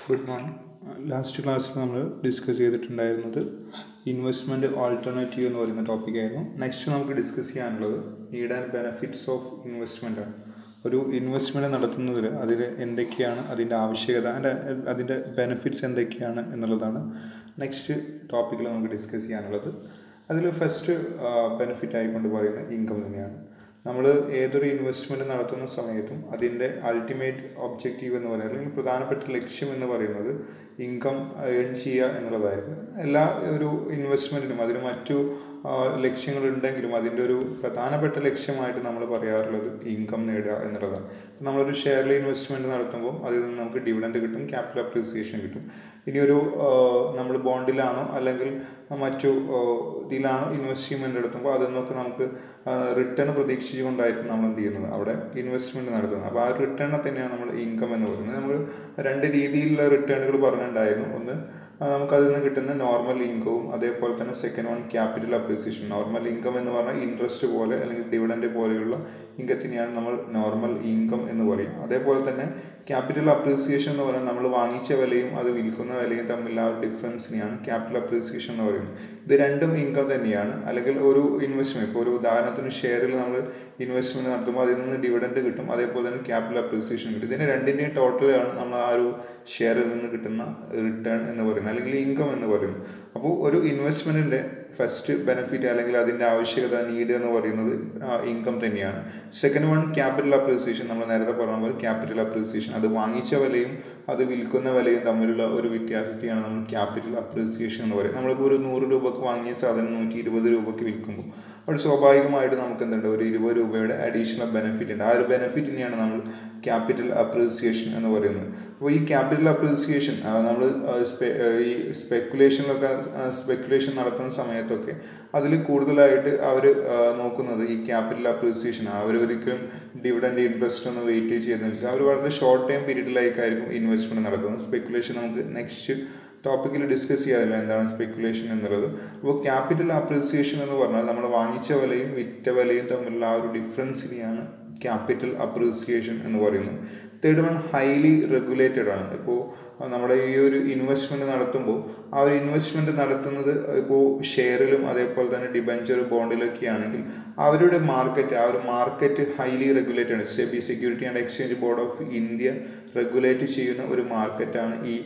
good morning last ക്ലാസ്സിൽ നമ്മൾ discuss ചെയ്തിട്ടുണ്ടായിരുന്നത് ഇൻവെസ്റ്റ്മെൻറ്റ് ആൾട്ടർനേറ്റീവ് എന്ന് പറയുന്ന ടോപ്പിക്കായിരുന്നു നെക്സ്റ്റ് നമുക്ക് ഡിസ്കസ് ചെയ്യാനുള്ളത് need and benefits of investment ആണ് ഒരു ഇൻവെസ്റ്റ്മെൻറ്റ് നടത്തുന്നതിൽ അതിൽ എന്തൊക്കെയാണ് അതിൻ്റെ ആവശ്യകത അതിൻ്റെ അതിൻ്റെ ബെനഫിറ്റ്സ് എന്തൊക്കെയാണ് എന്നുള്ളതാണ് നെക്സ്റ്റ് ടോപ്പിക്കിൽ നമുക്ക് ഡിസ്കസ് ചെയ്യാനുള്ളത് അതിൽ ഫസ്റ്റ് ബെനിഫിറ്റ് ആയിക്കൊണ്ട് പറയുന്നത് ഇൻകം തന്നെയാണ് നമ്മൾ ഏതൊരു ഇൻവെസ്റ്റ്മെൻറ്റ് നടത്തുന്ന സമയത്തും അതിൻ്റെ അൾട്ടിമേറ്റ് ഒബ്ജക്റ്റീവ് എന്ന് പറയുന്നത് അല്ലെങ്കിൽ പ്രധാനപ്പെട്ട ലക്ഷ്യം എന്ന് പറയുന്നത് ഇൻകം ഏൺ ചെയ്യുക എന്നുള്ളതായിരുന്നു എല്ലാ ഒരു ഇൻവെസ്റ്റ്മെൻറ്റിനും അതിന് മറ്റു ലക്ഷ്യങ്ങളുണ്ടെങ്കിലും അതിൻ്റെ ഒരു പ്രധാനപ്പെട്ട ലക്ഷ്യമായിട്ട് നമ്മൾ പറയാറുള്ളത് ഇൻകം നേടുക എന്നുള്ളതാണ് നമ്മളൊരു ഷെയറിൽ ഇൻവെസ്റ്റ്മെൻറ്റ് നടത്തുമ്പോൾ അതിൽ നിന്ന് നമുക്ക് ഡിവിഡൻഡ് കിട്ടും ക്യാപിറ്റൽ അപ്രീസിയേഷൻ കിട്ടും ഇനിയൊരു നമ്മൾ ബോണ്ടിലാണോ അല്ലെങ്കിൽ മറ്റു ഇതിലാണോ ഇൻവെസ്റ്റ്മെൻറ്റ് നടത്തുമ്പോൾ അതിൽ നിന്നൊക്കെ നമുക്ക് റിട്ടേൺ പ്രതീക്ഷിച്ചുകൊണ്ടായിരിക്കും നമ്മൾ എന്ത് ചെയ്യുന്നത് അവിടെ ഇൻവെസ്റ്റ്മെൻറ്റ് നടത്തുന്നത് അപ്പോൾ ആ റിട്ടേണിനെ തന്നെയാണ് നമ്മൾ ഇൻകം എന്ന് പറയുന്നത് നമ്മൾ രണ്ട് രീതിയിലുള്ള റിട്ടേണുകൾ പറഞ്ഞിട്ടുണ്ടായിരുന്നു ഒന്ന് നമുക്കതിൽ നിന്ന് കിട്ടുന്ന നോർമൽ ഇൻകവും അതേപോലെ തന്നെ second one capital appreciation normal income എന്ന് പറഞ്ഞാൽ ഇൻട്രസ്റ്റ് പോലെ അല്ലെങ്കിൽ ഡിവിഡൻഡ് പോലെയുള്ള ഇൻകത്തിനെയാണ് നമ്മൾ നോർമൽ ഇൻകം എന്ന് പറയും അതേപോലെ തന്നെ ക്യാപിറ്റൽ അപ്രീസിയേഷൻ എന്ന് പറയുന്നത് നമ്മൾ വാങ്ങിച്ച വിലയും അത് വിൽക്കുന്ന വിലയും തമ്മിലുള്ള ആ ഒരു ഡിഫറൻസിനെയാണ് ക്യാപിറ്റൽ അപ്രീസിയേഷൻ എന്ന് പറയുന്നത് ഇത് രണ്ടും ഇൻകം തന്നെയാണ് അല്ലെങ്കിൽ ഒരു ഇൻവെസ്റ്റ്മെൻറ്റ് ഇപ്പോൾ ഒരു ഉദാഹരണത്തിന് ഷെയറിൽ നമ്മൾ ഇൻവെസ്റ്റ്മെൻറ്റ് നടത്തുമ്പോൾ അതിൽ നിന്ന് ഡിവിഡൻഡ് കിട്ടും അതേപോലെ തന്നെ ക്യാപിറ്റൽ അപ്രീസിയേഷൻ കിട്ടും ഇതിന് രണ്ടിൻ്റെയും ടോട്ടലാണ് നമ്മൾ ആ ഒരു ഷെയറിൽ നിന്ന് കിട്ടുന്ന റിട്ടേൺ എന്ന് പറയുന്നത് അല്ലെങ്കിൽ ഇൻകം എന്ന് പറയുന്നത് അപ്പോൾ ഒരു ഇൻവെസ്റ്റ്മെൻറ്റിൻ്റെ ഫസ്റ്റ് ബെനിഫിറ്റ് അല്ലെങ്കിൽ അതിൻ്റെ ആവശ്യകത നീഡ് എന്ന് പറയുന്നത് ഇൻകം തന്നെയാണ് സെക്കൻഡ് വൺ ക്യാപിറ്റൽ അപ്രീസിയേഷൻ നമ്മൾ നേരത്തെ പറഞ്ഞ പോലെ ക്യാപിറ്റൽ അപ്രീസിയേഷൻ അത് വാങ്ങിച്ച വിലയും അത് വിൽക്കുന്ന വിലയും തമ്മിലുള്ള ഒരു വ്യത്യാസത്തെയാണ് നമ്മൾ ക്യാപിറ്റൽ അപ്രീസിയേഷൻ എന്ന് പറയുന്നത് നമ്മളിപ്പോൾ ഒരു നൂറ് രൂപക്ക് വാങ്ങിയ സാധനം നൂറ്റി ഇരുപത് രൂപയ്ക്ക് വിൽക്കുമ്പോൾ അപ്പോൾ സ്വാഭാവികമായിട്ട് നമുക്ക് എന്തുണ്ട് ഒരു ഇരുപത് രൂപയുടെ അഡീഷണൽ ബെനിഫിറ്റ് ഉണ്ട് ആ ഒരു ബെനിഫിറ്റിനെയാണ് നമ്മൾ ക്യാപിറ്റൽ അപ്രീസിയേഷൻ എന്ന് പറയുന്നത് അപ്പോൾ ഈ ക്യാപിറ്റൽ അപ്രീസിയേഷൻ നമ്മൾ ഈ സ്പെക്കുലേഷനിലൊക്കെ സ്പെക്കുലേഷൻ നടത്തുന്ന സമയത്തൊക്കെ അതിൽ കൂടുതലായിട്ട് അവർ നോക്കുന്നത് ഈ ക്യാപിറ്റൽ അപ്രീസിയേഷൻ അവർ ഒരിക്കലും ഡിവിഡൻഡ് ഇൻട്രസ്റ്റ് ഒന്നും വെയിറ്റ് ചെയ്യുന്നില്ല അവർ വളരെ ഷോർട്ട് ടൈം പീരീഡിലേക്കായിരിക്കും ഇൻവെസ്റ്റ്മെൻറ്റ് നടത്തുന്നത് സ്പെക്കുലേഷൻ നമുക്ക് നെക്സ്റ്റ് ടോപ്പിക്കിൽ ഡിസ്കസ് ചെയ്യാറില്ല എന്താണ് സ്പെക്കുലേഷൻ എന്നുള്ളത് അപ്പോൾ ക്യാപിറ്റൽ അപ്രീസിയേഷൻ എന്ന് പറഞ്ഞാൽ നമ്മൾ വാങ്ങിച്ച വിലയും വിറ്റ വിലയും തമ്മിലുള്ള ആ ഒരു ഡിഫറൻസിനെയാണ് ക്യാപിറ്റൽ അപ്രീസിയേഷൻ എന്ന് പറയുന്നത് തേർഡ് വൺ ഹൈലി റെഗുലേറ്റഡ് ആണ് ഇപ്പോൾ നമ്മുടെ ഈ ഒരു ഇൻവെസ്റ്റ്മെൻറ്റ് നടത്തുമ്പോൾ ആ ഒരു ഇൻവെസ്റ്റ്മെൻറ്റ് നടത്തുന്നത് ഇപ്പോൾ ഷെയറിലും അതേപോലെ തന്നെ ഡിബഞ്ചർ ബോണ്ടിലൊക്കെ ആണെങ്കിൽ അവരുടെ മാർക്കറ്റ് ആ ഒരു മാർക്കറ്റ് ഹൈലി റെഗുലേറ്റഡ് ആണ് SEBI security and exchange board of India regulate ചെയ്യുന്ന ഒരു മാർക്കറ്റാണ് ഈ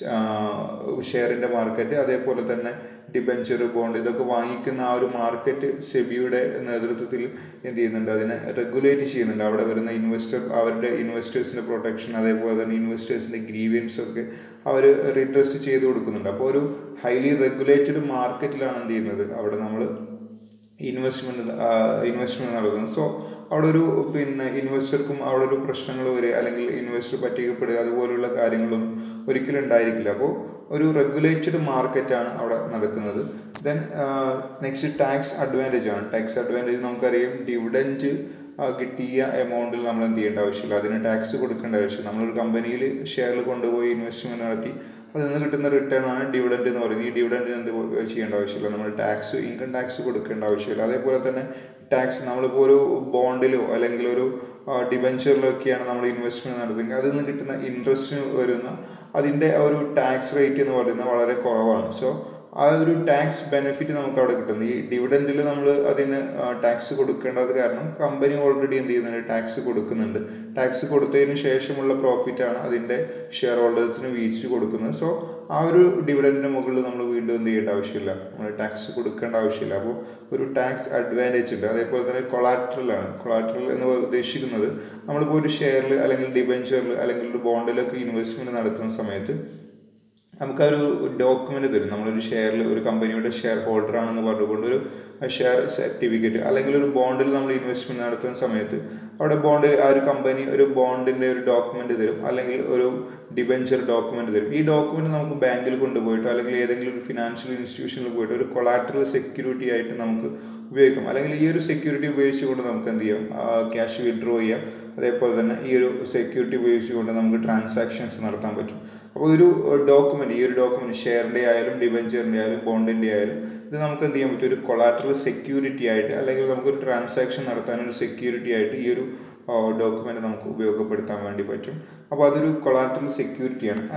ഷെയറിൻ്റെ മാർക്കറ്റ് അതേപോലെ തന്നെ ഡിബഞ്ചർ ബോണ്ട് ഇതൊക്കെ വാങ്ങിക്കുന്ന ആ ഒരു മാർക്കറ്റ് സെബിയുടെ നേതൃത്വത്തിൽ എന്ത് ചെയ്യുന്നുണ്ട് അതിനെ റെഗുലേറ്റ് ചെയ്യുന്നുണ്ട് അവിടെ വരുന്ന ഇൻവെസ്റ്റർ അവരുടെ ഇൻവെസ്റ്റേഴ്സിൻ്റെ പ്രൊട്ടക്ഷൻ അതേപോലെ തന്നെ ഇൻവെസ്റ്റേഴ്സിൻ്റെ ഗ്രീവിയൻസ് ഒക്കെ അവർ റിഡ്രസ് ചെയ്ത് കൊടുക്കുന്നുണ്ട് അപ്പോൾ ഒരു ഹൈലി റെഗുലേറ്റഡ് മാർക്കറ്റിലാണ് എന്ത് ചെയ്യുന്നത് അവിടെ നമ്മൾ ഇൻവെസ്റ്റ്മെൻറ്റ് ഇൻവെസ്റ്റ്മെൻറ്റ് നടത്തുന്നത് സോ അവിടെ ഒരു പിന്നെ ഇൻവെസ്റ്റർക്കും അവിടെ ഒരു പ്രശ്നങ്ങൾ വരിക അല്ലെങ്കിൽ ഇൻവെസ്റ്റർ പറ്റിക്കപ്പെടുക അതുപോലുള്ള കാര്യങ്ങളൊന്നും ഒരിക്കലും ഉണ്ടായിരിക്കില്ല അപ്പോൾ ഒരു റെഗുലേറ്റഡ് മാർക്കറ്റാണ് അവിടെ നടക്കുന്നത് ദെൻ നെക്സ്റ്റ് ടാക്സ് അഡ്വാൻറ്റേജ് ആണ് ടാക്സ് അഡ്വാൻറ്റേജ് നമുക്കറിയാം ഡിവിഡൻറ്റ് കിട്ടിയ എമൗണ്ടിൽ നമ്മൾ എന്ത് ചെയ്യേണ്ട ആവശ്യമില്ല അതിന് ടാക്സ് കൊടുക്കേണ്ട ആവശ്യമില്ല നമ്മളൊരു കമ്പനിയിൽ ഷെയറിൽ കൊണ്ടുപോയി ഇൻവെസ്റ്റ്മെൻറ്റ് നടത്തി അതിൽ നിന്ന് കിട്ടുന്ന റിട്ടേൺ ആണ് ഡിവിഡൻറ്റ് എന്ന് പറയുന്നത് ഈ ഡിവിഡൻറ്റിന് എന്ത് ചെയ്യേണ്ട ആവശ്യമില്ല നമ്മൾ ടാക്സ് ഇൻകം ടാക്സ് കൊടുക്കേണ്ട ആവശ്യമില്ല അതേപോലെ തന്നെ ടാക്സ് നമ്മളിപ്പോൾ ഒരു ബോണ്ടിലോ അല്ലെങ്കിൽ ഒരു ഡിബഞ്ചറിലോ ഒക്കെയാണ് നമ്മൾ ഇൻവെസ്റ്റ്മെൻറ്റ് നടത്തുന്നത് അതിൽ നിന്ന് കിട്ടുന്ന ഇൻട്രസ്റ്റ് വരുന്ന അതിൻ്റെ ഒരു ടാക്സ് റേറ്റ് എന്ന് പറയുന്നത് വളരെ കുറവാണ് സോ ആ ഒരു ടാക്സ് ബെനിഫിറ്റ് നമുക്ക് അവിടെ കിട്ടുന്നു ഈ ഡിവിഡൻറ്റിൽ നമ്മൾ അതിന് ടാക്സ് കൊടുക്കേണ്ടത് കാരണം കമ്പനി ഓൾറെഡി എന്ത് ചെയ്യുന്നുണ്ട് ടാക്സ് കൊടുക്കുന്നുണ്ട് ടാക്സ് കൊടുത്തതിന് ശേഷമുള്ള പ്രോഫിറ്റാണ് അതിൻ്റെ ഷെയർ ഹോൾഡേഴ്സിന് വീഴ്ച കൊടുക്കുന്നത് സോ ആ ഒരു ഡിവിഡൻറ്റിന് മുകളിൽ നമ്മൾ വീണ്ടും എന്ത് ചെയ്യേണ്ട ആവശ്യമില്ല നമ്മൾ ടാക്സ് കൊടുക്കേണ്ട ആവശ്യമില്ല അപ്പോൾ ഒരു ടാക്സ് അഡ്വാൻറ്റേജ് ഉണ്ട് അതേപോലെ തന്നെ കൊളാട്രലാണ് കൊളാട്രൽ എന്ന് ഉദ്ദേശിക്കുന്നത് നമ്മളിപ്പോൾ ഒരു ഷെയറിൽ അല്ലെങ്കിൽ ഡിബഞ്ചറിൽ അല്ലെങ്കിൽ ഒരു ബോണ്ടിലൊക്കെ ഇൻവെസ്റ്റ്മെൻറ്റ് നടത്തുന്ന സമയത്ത് നമുക്ക് ഒരു ഡോക്യുമെൻ്റ് തരും നമ്മളൊരു ഷെയറിൽ ഒരു കമ്പനിയുടെ ഷെയർ ഹോൾഡർ ആണെന്ന് പറഞ്ഞുകൊണ്ട് ഒരു ഷെയർ സർട്ടിഫിക്കറ്റ് അല്ലെങ്കിൽ ഒരു ബോണ്ടിൽ നമ്മൾ ഇൻവെസ്റ്റ്മെൻറ്റ് നടത്തുന്ന സമയത്ത് അവിടെ ബോണ്ടിൽ ആ ഒരു കമ്പനി ഒരു ബോണ്ടിൻ്റെ ഒരു ഡോക്യുമെൻ്റ് തരും അല്ലെങ്കിൽ ഒരു ഡിബഞ്ചർ ഡോക്യുമെൻ്റ് തരും ഈ ഡോക്യുമെൻ്റ് നമുക്ക് ബാങ്കിൽ കൊണ്ടുപോയിട്ടോ അല്ലെങ്കിൽ ഏതെങ്കിലും ഒരു ഫിനാൻഷ്യൽ ഇൻസ്റ്റിറ്റ്യൂഷനിൽ പോയിട്ട് ഒരു കൊളാറ്ററൽ സെക്യൂരിറ്റി ആയിട്ട് നമുക്ക് ഉപയോഗിക്കാം അല്ലെങ്കിൽ ഈ ഒരു സെക്യൂരിറ്റി ഉപയോഗിച്ചുകൊണ്ട് നമുക്ക് എന്ത് ചെയ്യാം ക്യാഷ് വിഡ്രോ ചെയ്യാം അതേപോലെ തന്നെ ഈ ഒരു സെക്യൂരിറ്റി ഉപയോഗിച്ചുകൊണ്ട് നമുക്ക് ട്രാൻസാക്ഷൻസ് നടത്താൻ പറ്റും അപ്പോൾ ഒരു ഡോക്യുമെന്റ് ഈ ഒരു ഡോക്യുമെന്റ് ഷെയറിന്റെ ആയാലും ഡിബഞ്ചറിന്റെ ആയാലും ബോണ്ടിന്റെ ആയാലും ഇത് നമുക്ക് എന്ത് ചെയ്യാൻ പറ്റും ഒരു കൊളാറ്ററൽ സെക്യൂരിറ്റി ആയിട്ട് അല്ലെങ്കിൽ നമുക്കൊരു ട്രാൻസാക്ഷൻ നടത്താൻ ഒരു സെക്യൂരിറ്റി ആയിട്ട് ഈ ഒരു ഡോക്യുമെന്റ് നമുക്ക് ഉപയോഗപ്പെടുത്താൻ വേണ്ടി പറ്റും അപ്പോൾ അതൊരു കൊളാറ്ററൽ സെക്യൂരിറ്റിയാണ് ആൻഡ്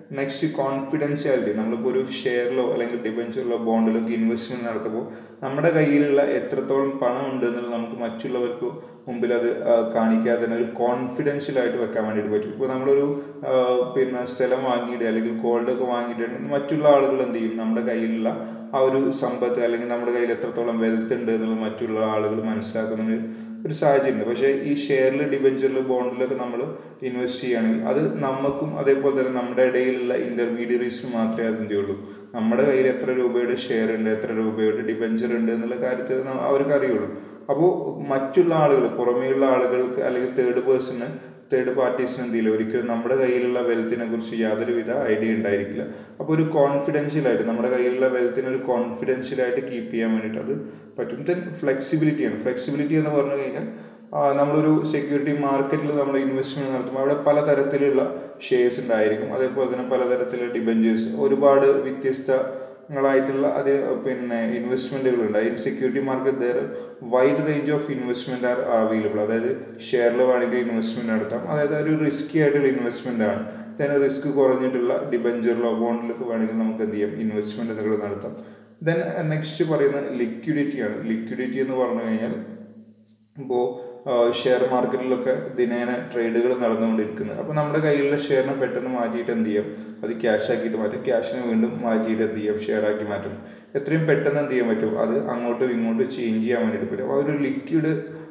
നെക്സ്റ്റ് കോൺഫിഡൻഷ്യാലിറ്റി നമ്മളിപ്പോൾ ഒരു ഷെയറിലോ അല്ലെങ്കിൽ ഡിബഞ്ചറിലോ ബോണ്ടിലോ ഒക്കെ ഇൻവെസ്റ്റ്മെന്റ് നടത്തുമ്പോൾ നമ്മുടെ കയ്യിലുള്ള എത്രത്തോളം പണം ഉണ്ട് എന്നുള്ളത് നമുക്ക് മറ്റുള്ളവർക്ക് മുമ്പിൽ അത് ആ, കാണിക്കാതെ തന്നെ ഒരു കോൺഫിഡൻഷ്യൽ ആയിട്ട് വെക്കാൻ വേണ്ടിയിട്ട് പറ്റും ഇപ്പോൾ നമ്മളൊരു ആ, പിന്നെ സ്ഥലം വാങ്ങിയിട്ട് അല്ലെങ്കിൽ ഗോൾഡ് ഒക്കെ വാങ്ങിയിട്ട് മറ്റുള്ള ആളുകൾ എന്ത് ചെയ്യും നമ്മുടെ കയ്യിലുള്ള ആ ഒരു സമ്പത്ത് അല്ലെങ്കിൽ നമ്മുടെ കയ്യിൽ എത്രത്തോളം വെൽത്ത് ഉണ്ട് എന്നുള്ളത് മറ്റുള്ള ആളുകൾ മനസ്സിലാക്കുന്ന ഒരു ഒരു സാഹചര്യം ഉണ്ട് പക്ഷേ ഈ ഷെയറിൽ ഡിബഞ്ചറിൽ ബോണ്ടിലൊക്കെ നമ്മൾ ഇൻവെസ്റ്റ് ചെയ്യുകയാണെങ്കിൽ അത് നമുക്കും അതേപോലെ തന്നെ നമ്മുടെ ഇടയിലുള്ള ഇന്റർമീഡിയറീസിന് മാത്രമേ അതിൻ്റെ ഉള്ളൂ നമ്മുടെ കയ്യിൽ എത്ര രൂപയുടെ ഷെയർ ഉണ്ട് എത്ര രൂപയുടെ ഡിബഞ്ചർ ഉണ്ട് എന്നുള്ള കാര്യത്തിൽ ന- അവർക്ക് അറിയുള്ളൂ അപ്പോൾ മറ്റുള്ള ആളുകൾ പുറമേയുള്ള ആളുകൾക്ക് അല്ലെങ്കിൽ തേർഡ് പേഴ്സണ് തേർഡ് പാർട്ടീസിന് എന്തെങ്കിലും ഒരിക്കലും നമ്മുടെ കയ്യിലുള്ള വെൽത്തിനെ കുറിച്ച് യാതൊരുവിധ ഐഡിയ ഉണ്ടായിരിക്കില്ല അപ്പോൾ ഒരു കോൺഫിഡൻഷ്യൽ ആയിട്ട് നമ്മുടെ കയ്യിലുള്ള വെൽത്തിനെ ഒരു കോൺഫിഡൻഷ്യൽ ആയിട്ട് കീപ്പ് ചെയ്യാൻ വേണ്ടിയിട്ട് അത് പറ്റും ദെൻ ഫ്ലെക്സിബിലിറ്റിയാണ് ഫ്ലെക്സിബിലിറ്റി എന്ന് പറഞ്ഞു കഴിഞ്ഞാൽ ആ, നമ്മളൊരു സെക്യൂരിറ്റി മാർക്കറ്റിൽ നമ്മൾ ഇൻവെസ്റ്റ്മെന്റ് നടത്തുമ്പോൾ അവിടെ പലതരത്തിലുള്ള ഷെയർസ് ഉണ്ടായിരിക്കും അതേപോലെ തന്നെ പലതരത്തിലുള്ള ഡിബഞ്ചേഴ്സ് ഒരുപാട് വ്യത്യസ്തങ്ങളായിട്ടുള്ള അത് പിന്നെ ഇൻവെസ്റ്റ്മെന്റുകൾ ഉണ്ട് അതിന് security market there wide range of investment are available അതായത് ഷെയറിൽ വേണമെങ്കിൽ ഇൻവെസ്റ്റ്മെന്റ് നടത്താം അതായത് ഒരു റിസ്കി ആയിട്ടുള്ള ഇൻവെസ്റ്റ്മെന്റ് ആണ് ദെൻ റിസ്ക് കുറഞ്ഞിട്ടുള്ള ഡിബഞ്ചറിലോ ബോണ്ടിലൊക്കെ വേണമെങ്കിൽ നമുക്ക് എന്ത് ചെയ്യാം ഇൻവെസ്റ്റ്മെന്റുകൾ നടത്താം ദെൻ നെക്സ്റ്റ് പറയുന്നത് ലിക്വിഡിറ്റിയാണ് ലിക്വിഡിറ്റി എന്ന് പറഞ്ഞു കഴിഞ്ഞാൽ ഇപ്പോൾ ഷെയർ മാർക്കറ്റിലൊക്കെ ദിനേന ട്രേഡുകൾ നടന്നുകൊണ്ടിരിക്കുന്നത് അപ്പോൾ നമ്മുടെ കയ്യിലുള്ള ഷെയറിനെ പെട്ടെന്ന് മാറ്റിയിട്ട് എന്ത് ചെയ്യും അത് ക്യാഷ് ആക്കിയിട്ട് മാറ്റും ക്യാഷിനെ വീണ്ടും മാറ്റിയിട്ട് എന്ത് ചെയ്യും ഷെയർ ആക്കി മാറ്റും എത്രയും പെട്ടെന്ന് എന്ത് ചെയ്യാൻ പറ്റും അത് അങ്ങോട്ടും ഇങ്ങോട്ടും ചേഞ്ച് ചെയ്യാൻ വേണ്ടിയിട്ട് പറ്റും ആ ഒരു ലിക്വിഡ്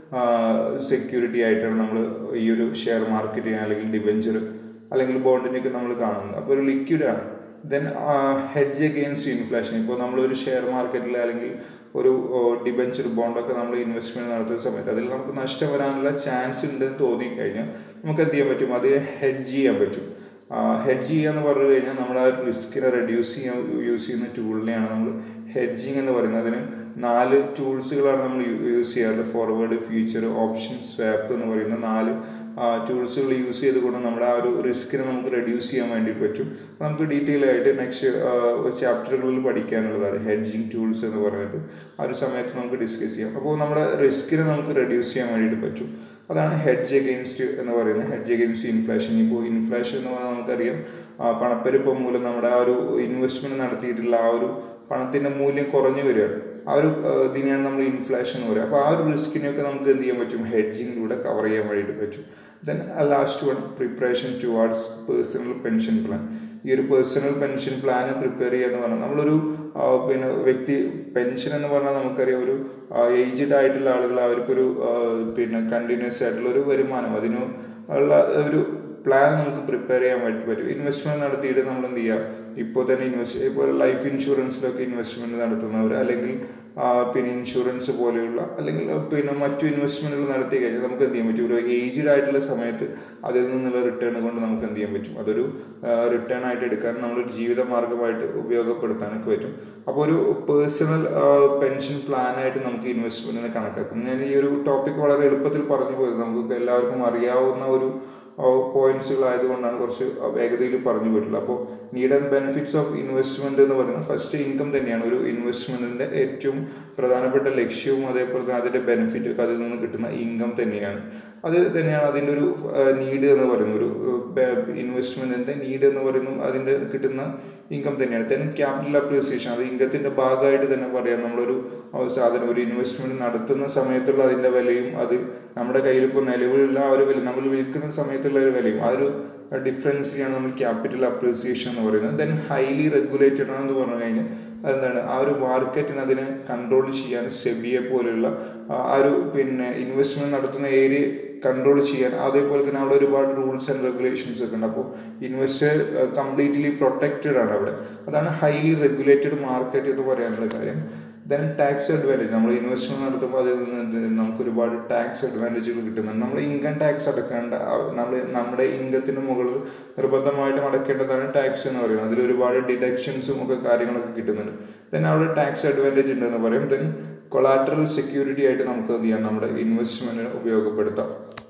സെക്യൂരിറ്റി ആയിട്ടാണ് നമ്മൾ ഈ ഒരു ഷെയർ മാർക്കറ്റിനെ അല്ലെങ്കിൽ ഡിബഞ്ചർ അല്ലെങ്കിൽ ബോണ്ടിനെയൊക്കെ നമ്മൾ കാണുന്നത് അപ്പോൾ ഒരു ലിക്വിഡാണ് ദെൻ ഹെഡ്ജ് അഗെയിൻസ്റ്റ് ഇൻഫ്ലേഷൻ ഇപ്പോൾ നമ്മളൊരു ഷെയർ മാർക്കറ്റിൽ അല്ലെങ്കിൽ ഒരു ഡിബഞ്ചർ ബോണ്ടൊക്കെ നമ്മൾ ഇൻവെസ്റ്റ്മെന്റ് നടത്തുന്ന സമയത്ത് അതിൽ നമുക്ക് നഷ്ടം വരാനുള്ള ചാൻസ് ഉണ്ടെന്ന് തോന്നിക്കഴിഞ്ഞാൽ നമുക്ക് എന്ത് ചെയ്യാൻ പറ്റും അത് ഹെഡ്ജ് ചെയ്യാൻ പറ്റും ഹെഡ്ജ് ചെയ്യുക എന്ന് പറഞ്ഞു കഴിഞ്ഞാൽ നമ്മൾ ആ ഒരു റിസ്കിനെ റെഡ്യൂസ് ചെയ്യാൻ യൂസ് ചെയ്യുന്ന ടൂളിനെയാണ് നമ്മൾ ഹെഡ്ജിങ് എന്ന് പറയുന്നത് അതിന് നാല് ടൂൾസുകളാണ് നമ്മൾ യൂസ് ചെയ്യാറ് ഫോർവേഡ് ഫ്യൂച്ചർ ഓപ്ഷൻ സ്വാപ്പ് എന്ന് പറയുന്ന നാല് ടൂൾസുകൾ യൂസ് ചെയ്തുകൊണ്ട് നമ്മുടെ ആ ഒരു റിസ്കിനെ നമുക്ക് റെഡ്യൂസ് ചെയ്യാൻ വേണ്ടി പറ്റും നമുക്ക് ഡീറ്റെയിൽ ആയിട്ട് നെക്സ്റ്റ് ചാപ്റ്ററുകളിൽ പഠിക്കാനുള്ളതാണ് ഹെഡ്ജിങ് ടൂൾസ് എന്ന് പറഞ്ഞിട്ട് ആ ഒരു സമയത്ത് നമുക്ക് ഡിസ്കസ് ചെയ്യാം അപ്പോൾ നമ്മുടെ റിസ്കിനെ നമുക്ക് റെഡ്യൂസ് ചെയ്യാൻ വേണ്ടിയിട്ട് പറ്റും അതാണ് ഹെഡ്ജ് അഗെയിൻസ്റ്റ് എന്ന് പറയുന്നത് ഹെഡ്ജ് അഗെയിൻസ്റ്റ് ഇൻഫ്ലേഷൻ ഇപ്പോൾ ഇൻഫ്ലേഷൻ എന്ന് പറഞ്ഞാൽ നമുക്കറിയാം ആ, പണപ്പെരുപ്പം മൂലം നമ്മുടെ ആ ഒരു ഇൻവെസ്റ്റ്മെന്റ് നടത്തിയിട്ടുള്ള ആ ഒരു പണത്തിന്റെ മൂല്യം കുറഞ്ഞു വരികയാണ് ആ ഒരു ആ, ഇതിനെയാണ് നമ്മൾ ഇൻഫ്ലേഷൻ എന്ന് പറയുക അപ്പോൾ ആ ഒരു റിസ്കിനെയൊക്കെ നമുക്ക് എന്ത് ചെയ്യാൻ പറ്റും ഹെഡ്ജിങ്ങിലൂടെ കവർ ചെയ്യാൻ വേണ്ടിയിട്ട് പറ്റും then last one preparation towards personal pension plan ഈ ഒരു പേഴ്സണൽ പെൻഷൻ പ്ലാൻ പ്രിപ്പയർ ചെയ്യുക എന്ന് പറഞ്ഞാൽ നമ്മളൊരു ആ, പിന്നെ വ്യക്തി പെൻഷൻ എന്ന് പറഞ്ഞാൽ നമുക്കറിയാം ഒരു ഏജ്ഡ് ആയിട്ടുള്ള ആളുകൾ അവർക്കൊരു ആ, പിന്നെ കണ്ടിന്യൂസ് ആയിട്ടുള്ള ഒരു വരുമാനം അതിന് ഉള്ള ഒരു പ്ലാൻ നമുക്ക് പ്രിപ്പയർ ചെയ്യാൻ വേണ്ടി പറ്റും ഇൻവെസ്റ്റ്മെന്റ് നടത്തിയിട്ട് നമ്മൾ എന്ത് ചെയ്യുക ഇപ്പോൾ തന്നെ ഇൻവെസ്റ്റ് ഇപ്പോൾ ലൈഫ് ഇൻഷുറൻസിലൊക്കെ ഇൻവെസ്റ്റ്മെന്റ് നടത്തുന്നവർ അല്ലെങ്കിൽ ആ, പിന്നെ ഇൻഷുറൻസ് പോലെയുള്ള അല്ലെങ്കിൽ പിന്നെ മറ്റു ഇൻവെസ്റ്റ്മെന്റുകൾ നടത്തി കഴിഞ്ഞാൽ നമുക്ക് എന്ത് ചെയ്യാൻ പറ്റും ഒരു ഏജ്ഡ് ആയിട്ടുള്ള സമയത്ത് അതിൽ നിന്നുള്ള റിട്ടേൺ കൊണ്ട് നമുക്ക് എന്ത് ചെയ്യാൻ പറ്റും അതൊരു റിട്ടേൺ ആയിട്ട് എടുക്കാൻ നമ്മളൊരു ജീവിത മാർഗമായിട്ട് ഉപയോഗപ്പെടുത്താനൊക്കെ പറ്റും അപ്പോൾ ഒരു പേഴ്സണൽ പെൻഷൻ പ്ലാൻ ആയിട്ട് നമുക്ക് ഇൻവെസ്റ്റ്മെന്റിനെ കണക്കാക്കും ഞാൻ ഈ ഒരു ടോപ്പിക് വളരെ എളുപ്പത്തിൽ പറഞ്ഞു പോയത് നമുക്ക് എല്ലാവർക്കും അറിയാവുന്ന ഒരു പോയിന്റ്സുകൾ ആയതുകൊണ്ടാണ് കുറച്ച് വേഗതയിൽ പറഞ്ഞു പോയിട്ടുള്ളത് അപ്പോൾ need and benefits of investment എന്ന് പറയുന്നത് ഫസ്റ്റ് ഇൻകം തന്നെയാണ് ഒരു ഇൻവെസ്റ്റ്മെന്റിന്റെ ഏറ്റവും പ്രധാനപ്പെട്ട ലക്ഷ്യവും അതേപോലെ തന്നെ അതിന്റെ ബെനിഫിറ്റ് ഒക്കെ അതിൽ നിന്ന് കിട്ടുന്ന ഇൻകം തന്നെയാണ് അത് തന്നെയാണ് അതിൻ്റെ ഒരു നീഡ് എന്ന് പറയുന്നത് ഒരു ഇൻവെസ്റ്റ്മെന്റിന്റെ നീഡ് എന്ന് പറയുന്നത് അതിന്റെ കിട്ടുന്ന ഇൻകം തന്നെയാണ് ദെൻ ക്യാപിറ്റൽ അപ്രീസിയേഷൻ അത് ഇൻകത്തിന്റെ ഭാഗമായിട്ട് തന്നെ പറയാം നമ്മളൊരു ആ സാധനം ഒരു ഇൻവെസ്റ്റ്മെന്റ് നടത്തുന്ന സമയത്തുള്ള അതിന്റെ വിലയും അത് നമ്മുടെ കയ്യിൽ ഇപ്പോൾ നിലവിലുള്ള ആ ഒരു വില നമ്മൾ വിൽക്കുന്ന സമയത്തുള്ള ഒരു വിലയും ആ ഒരു ഡിഫറൻസിനെയാണ് നമ്മൾ ക്യാപിറ്റൽ അപ്രീസിയേഷൻ എന്ന് പറയുന്നത് ദെൻ ഹൈലി റെഗുലേറ്റഡ് ആണെന്ന് പറഞ്ഞു കഴിഞ്ഞാൽ അതെന്താണ് ആ ഒരു മാർക്കറ്റിന് അതിനെ കൺട്രോൾ ചെയ്യാൻ സെബിയെ പോലെയുള്ള ആ ഒരു പിന്നെ ഇൻവെസ്റ്റ്മെന്റ് നടത്തുന്ന ഏരിയ കൺട്രോൾ ചെയ്യാൻ അതേപോലെ തന്നെ അവിടെ ഒരുപാട് റൂൾസ് ആൻഡ് റെഗുലേഷൻസ് ഒക്കെ ഉണ്ട് അപ്പോൾ ഇൻവെസ്റ്റർ കംപ്ലീറ്റ്ലി പ്രൊട്ടക്റ്റഡ് ആണ് അവിടെ അതാണ് ഹൈലി റെഗുലേറ്റഡ് മാർക്കറ്റ് എന്ന് പറയാനുള്ള കാര്യം ദെൻ ടാക്സ് അഡ്വാൻറ്റേജ് നമ്മൾ ഇൻവെസ്റ്റ്മെന്റ് നടത്തുമ്പോൾ അതിൽ നിന്ന് എന്ത് നമുക്ക് ഒരുപാട് ടാക്സ് അഡ്വാൻറ്റേജുകൾ കിട്ടുന്നുണ്ട് നമ്മൾ ഇൻകം ടാക്സ് അടക്കേണ്ട നമ്മൾ നമ്മുടെ ഇൻകത്തിന് മുകളിൽ നിർബന്ധമായിട്ടും അടക്കേണ്ടതാണ് ടാക്സ് എന്ന് പറയുന്നത് അതിൽ ഒരുപാട് ഡിഡക്ഷൻസും ഒക്കെ കാര്യങ്ങളൊക്കെ കിട്ടുന്നുണ്ട് ദെൻ അവിടെ ടാക്സ് അഡ്വാൻറ്റേജ് ഉണ്ടെന്ന് പറയും ദെൻ കൊളാട്രൽ സെക്യൂരിറ്റി ആയിട്ട് നമുക്ക് എന്ത് ചെയ്യാം നമ്മുടെ ഇൻവെസ്റ്റ്മെന്റിന് ഉപയോഗപ്പെടുത്താം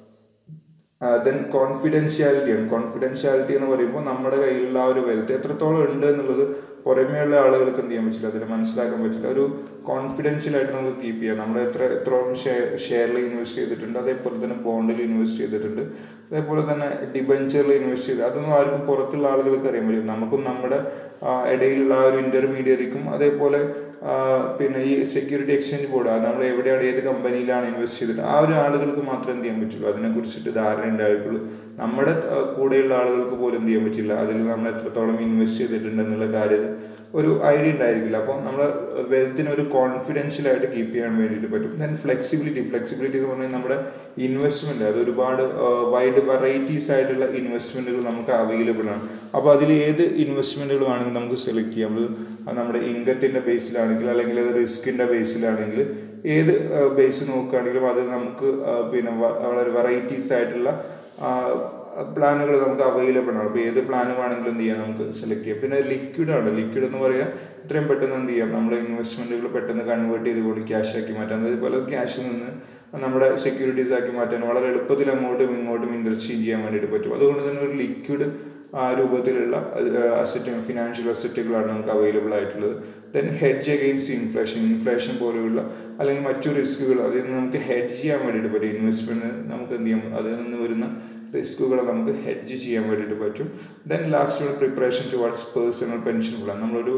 ദെൻ കോൺഫിഡൻഷ്യാലിറ്റിയാണ് കോൺഫിഡൻഷ്യാലിറ്റി എന്ന് പറയുമ്പോൾ നമ്മുടെ കയ്യിലുള്ള ആ ഒരു വെൽത്ത് എത്രത്തോളം ഉണ്ട് എന്നുള്ളത് പുറമേയുള്ള ആളുകൾക്ക് എന്ത് ചെയ്യാൻ പറ്റില്ല അതിന് മനസ്സിലാക്കാൻ പറ്റില്ല ഒരു കോൺഫിഡൻഷ്യൽ ആയിട്ട് നമുക്ക് കീപ്പ് ചെയ്യാം നമ്മൾ എത്ര എത്രോളം ഷെയർ ഷെയറിൽ ഇൻവെസ്റ്റ് ചെയ്തിട്ടുണ്ട് അതേപോലെ തന്നെ ബോണ്ടിൽ ഇൻവെസ്റ്റ് ചെയ്തിട്ടുണ്ട് അതേപോലെ തന്നെ ഡിബഞ്ചറിൽ ഇൻവെസ്റ്റ് ചെയ്ത് അതൊന്നും ആർക്കും പുറത്തുള്ള ആളുകൾക്ക് അറിയാൻ പറ്റില്ല നമുക്കും നമ്മുടെ ആ, ഇടയിലുള്ള ആ ഒരു ഇന്റർമീഡിയറിക്കും അതേപോലെ ആ, പിന്നെ ഈ സെക്യൂരിറ്റി എക്സ്ചേഞ്ച് ബോർഡ് അത് നമ്മൾ എവിടെയാണ് ഏത് കമ്പനിയിലാണ് ഇൻവെസ്റ്റ് ചെയ്തിട്ട് ആ ഒരു ആളുകൾക്ക് മാത്രം എന്ത് ചെയ്യാൻ പറ്റുള്ളൂ അതിനെക്കുറിച്ചിട്ട് ധാരണ ഉണ്ടായിട്ടുള്ളൂ നമ്മുടെ ആ, കൂടെയുള്ള ആളുകൾക്ക് പോലും എന്ത് ചെയ്യാൻ പറ്റില്ല അതിൽ നമ്മൾ എത്രത്തോളം ഇൻവെസ്റ്റ് ചെയ്തിട്ടുണ്ട് എന്നുള്ള കാര്യം ഒരു ഐഡിയ ഉണ്ടായിരിക്കില്ല അപ്പോൾ നമ്മൾ വെൽത്തിനെ ഒരു കോൺഫിഡൻഷ്യൽ ആയിട്ട് കീപ്പ് ചെയ്യാൻ വേണ്ടിയിട്ട് പറ്റും ദെൻ ഫ്ലെക്സിബിലിറ്റി ഫ്ലെക്സിബിലിറ്റി എന്ന് പറഞ്ഞാൽ നമ്മുടെ ഇൻവെസ്റ്റ്മെന്റ് അത് ഒരുപാട് വൈഡ് വെറൈറ്റീസ് ആയിട്ടുള്ള ഇൻവെസ്റ്റ്മെന്റുകൾ നമുക്ക് അവൈലബിൾ ആണ് അപ്പോൾ അതിൽ ഏത് ഇൻവെസ്റ്റ്മെന്റുകൾ വേണമെങ്കിൽ നമുക്ക് സെലക്ട് ചെയ്യാം അത് നമ്മുടെ ഇൻകത്തിന്റെ ബേസിലാണെങ്കിൽ അല്ലെങ്കിൽ അത് റിസ്കിന്റെ ബേസിലാണെങ്കിൽ ഏത് ബേസ് നോക്കുകയാണെങ്കിലും അത് നമുക്ക് ആ, പിന്നെ വ- വളരെ വെറൈറ്റീസ് ആയിട്ടുള്ള പ്ലാനുകൾ നമുക്ക് അവൈലബിൾ ആണ് അപ്പോൾ ഏത് പ്ലാൻ വേണമെങ്കിലും എന്ത് ചെയ്യാം നമുക്ക് സെലക്ട് ചെയ്യാം പിന്നെ ലിക്വിഡ് ആണ് ലിക്വിഡ് എന്ന് പറയാൻ ഇത്രയും പെട്ടെന്ന് എന്ത് ചെയ്യാം നമ്മുടെ ഇൻവെസ്റ്റ്മെന്റുകൾ പെട്ടെന്ന് കൺവേർട്ട് ചെയ്തുകൊണ്ട് ക്യാഷ് ആക്കി മാറ്റാം അതേപോലെ ക്യാഷിൽ നിന്ന് നമ്മുടെ സെക്യൂരിറ്റീസ് ആക്കി മാറ്റാൻ വളരെ എളുപ്പത്തിൽ അങ്ങോട്ടും ഇങ്ങോട്ടും ഇന്റർചേഞ്ച് ചെയ്യാൻ വേണ്ടിയിട്ട് പറ്റും അതുകൊണ്ട് തന്നെ ഒരു ലിക്വിഡ് ആ രൂപത്തിലുള്ള അസറ്റ് ഫിനാൻഷ്യൽ അസറ്റുകളാണ് നമുക്ക് അവൈലബിൾ ആയിട്ടുള്ളത് then hedge against inflation inflation പോലെയുള്ള അല്ലെങ്കിൽ മറ്റു റിസ്കുകൾ അതിൽ നിന്ന് നമുക്ക് ഹെഡ്ജ് ചെയ്യാൻ വേണ്ടിയിട്ട് പറ്റും ഇൻവെസ്റ്റ്മെന്റ് നമുക്ക് എന്ത് ചെയ്യാം അതിൽ നിന്ന് വരുന്ന റിസ്കുകളെ നമുക്ക് ഹെഡ്ജ് ചെയ്യാൻ വേണ്ടിയിട്ട് പറ്റും then last preparation towards personal pension plan നമ്മളൊരു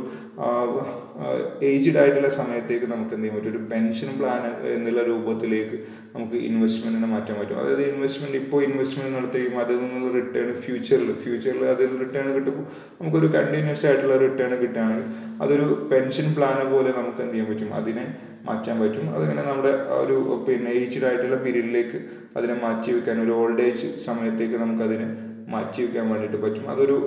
ഏജ്ഡ് ആയിട്ടുള്ള സമയത്തേക്ക് നമുക്ക് എന്ത് ചെയ്യാൻ പറ്റും ഒരു പെൻഷൻ പ്ലാൻ എന്നുള്ള രൂപത്തിലേക്ക് നമുക്ക് ഇൻവെസ്റ്റ്മെന്റിനെ മാറ്റാൻ പറ്റും അതായത് ഇൻവെസ്റ്റ്മെന്റ് ഇപ്പോൾ ഇൻവെസ്റ്റ്മെന്റ് നടത്തുകയും അതിൽ നിന്നുള്ള റിട്ടേൺ ഫ്യൂച്ചറിൽ ഫ്യൂച്ചറിൽ അതിൽ റിട്ടേൺ കിട്ടുമ്പോൾ നമുക്കൊരു കണ്ടിന്യൂസ് ആയിട്ടുള്ള റിട്ടേൺ കിട്ടുകയാണെങ്കിൽ അതൊരു പെൻഷൻ പ്ലാൻ പോലെ നമുക്ക് എന്ത് ചെയ്യാൻ പറ്റും അതിനെ മാറ്റാൻ പറ്റും അതിങ്ങനെ നമ്മുടെ ആ ഒരു പിന്നെ ഏജ്ഡ് ആയിട്ടുള്ള പീരീഡിലേക്ക് അതിനെ മാറ്റി വെക്കാൻ ഒരു ഓൾഡ് ഏജ് സമയത്തേക്ക് നമുക്കതിനെ മാറ്റി വെക്കാൻ വേണ്ടിയിട്ട് പറ്റും അതൊരു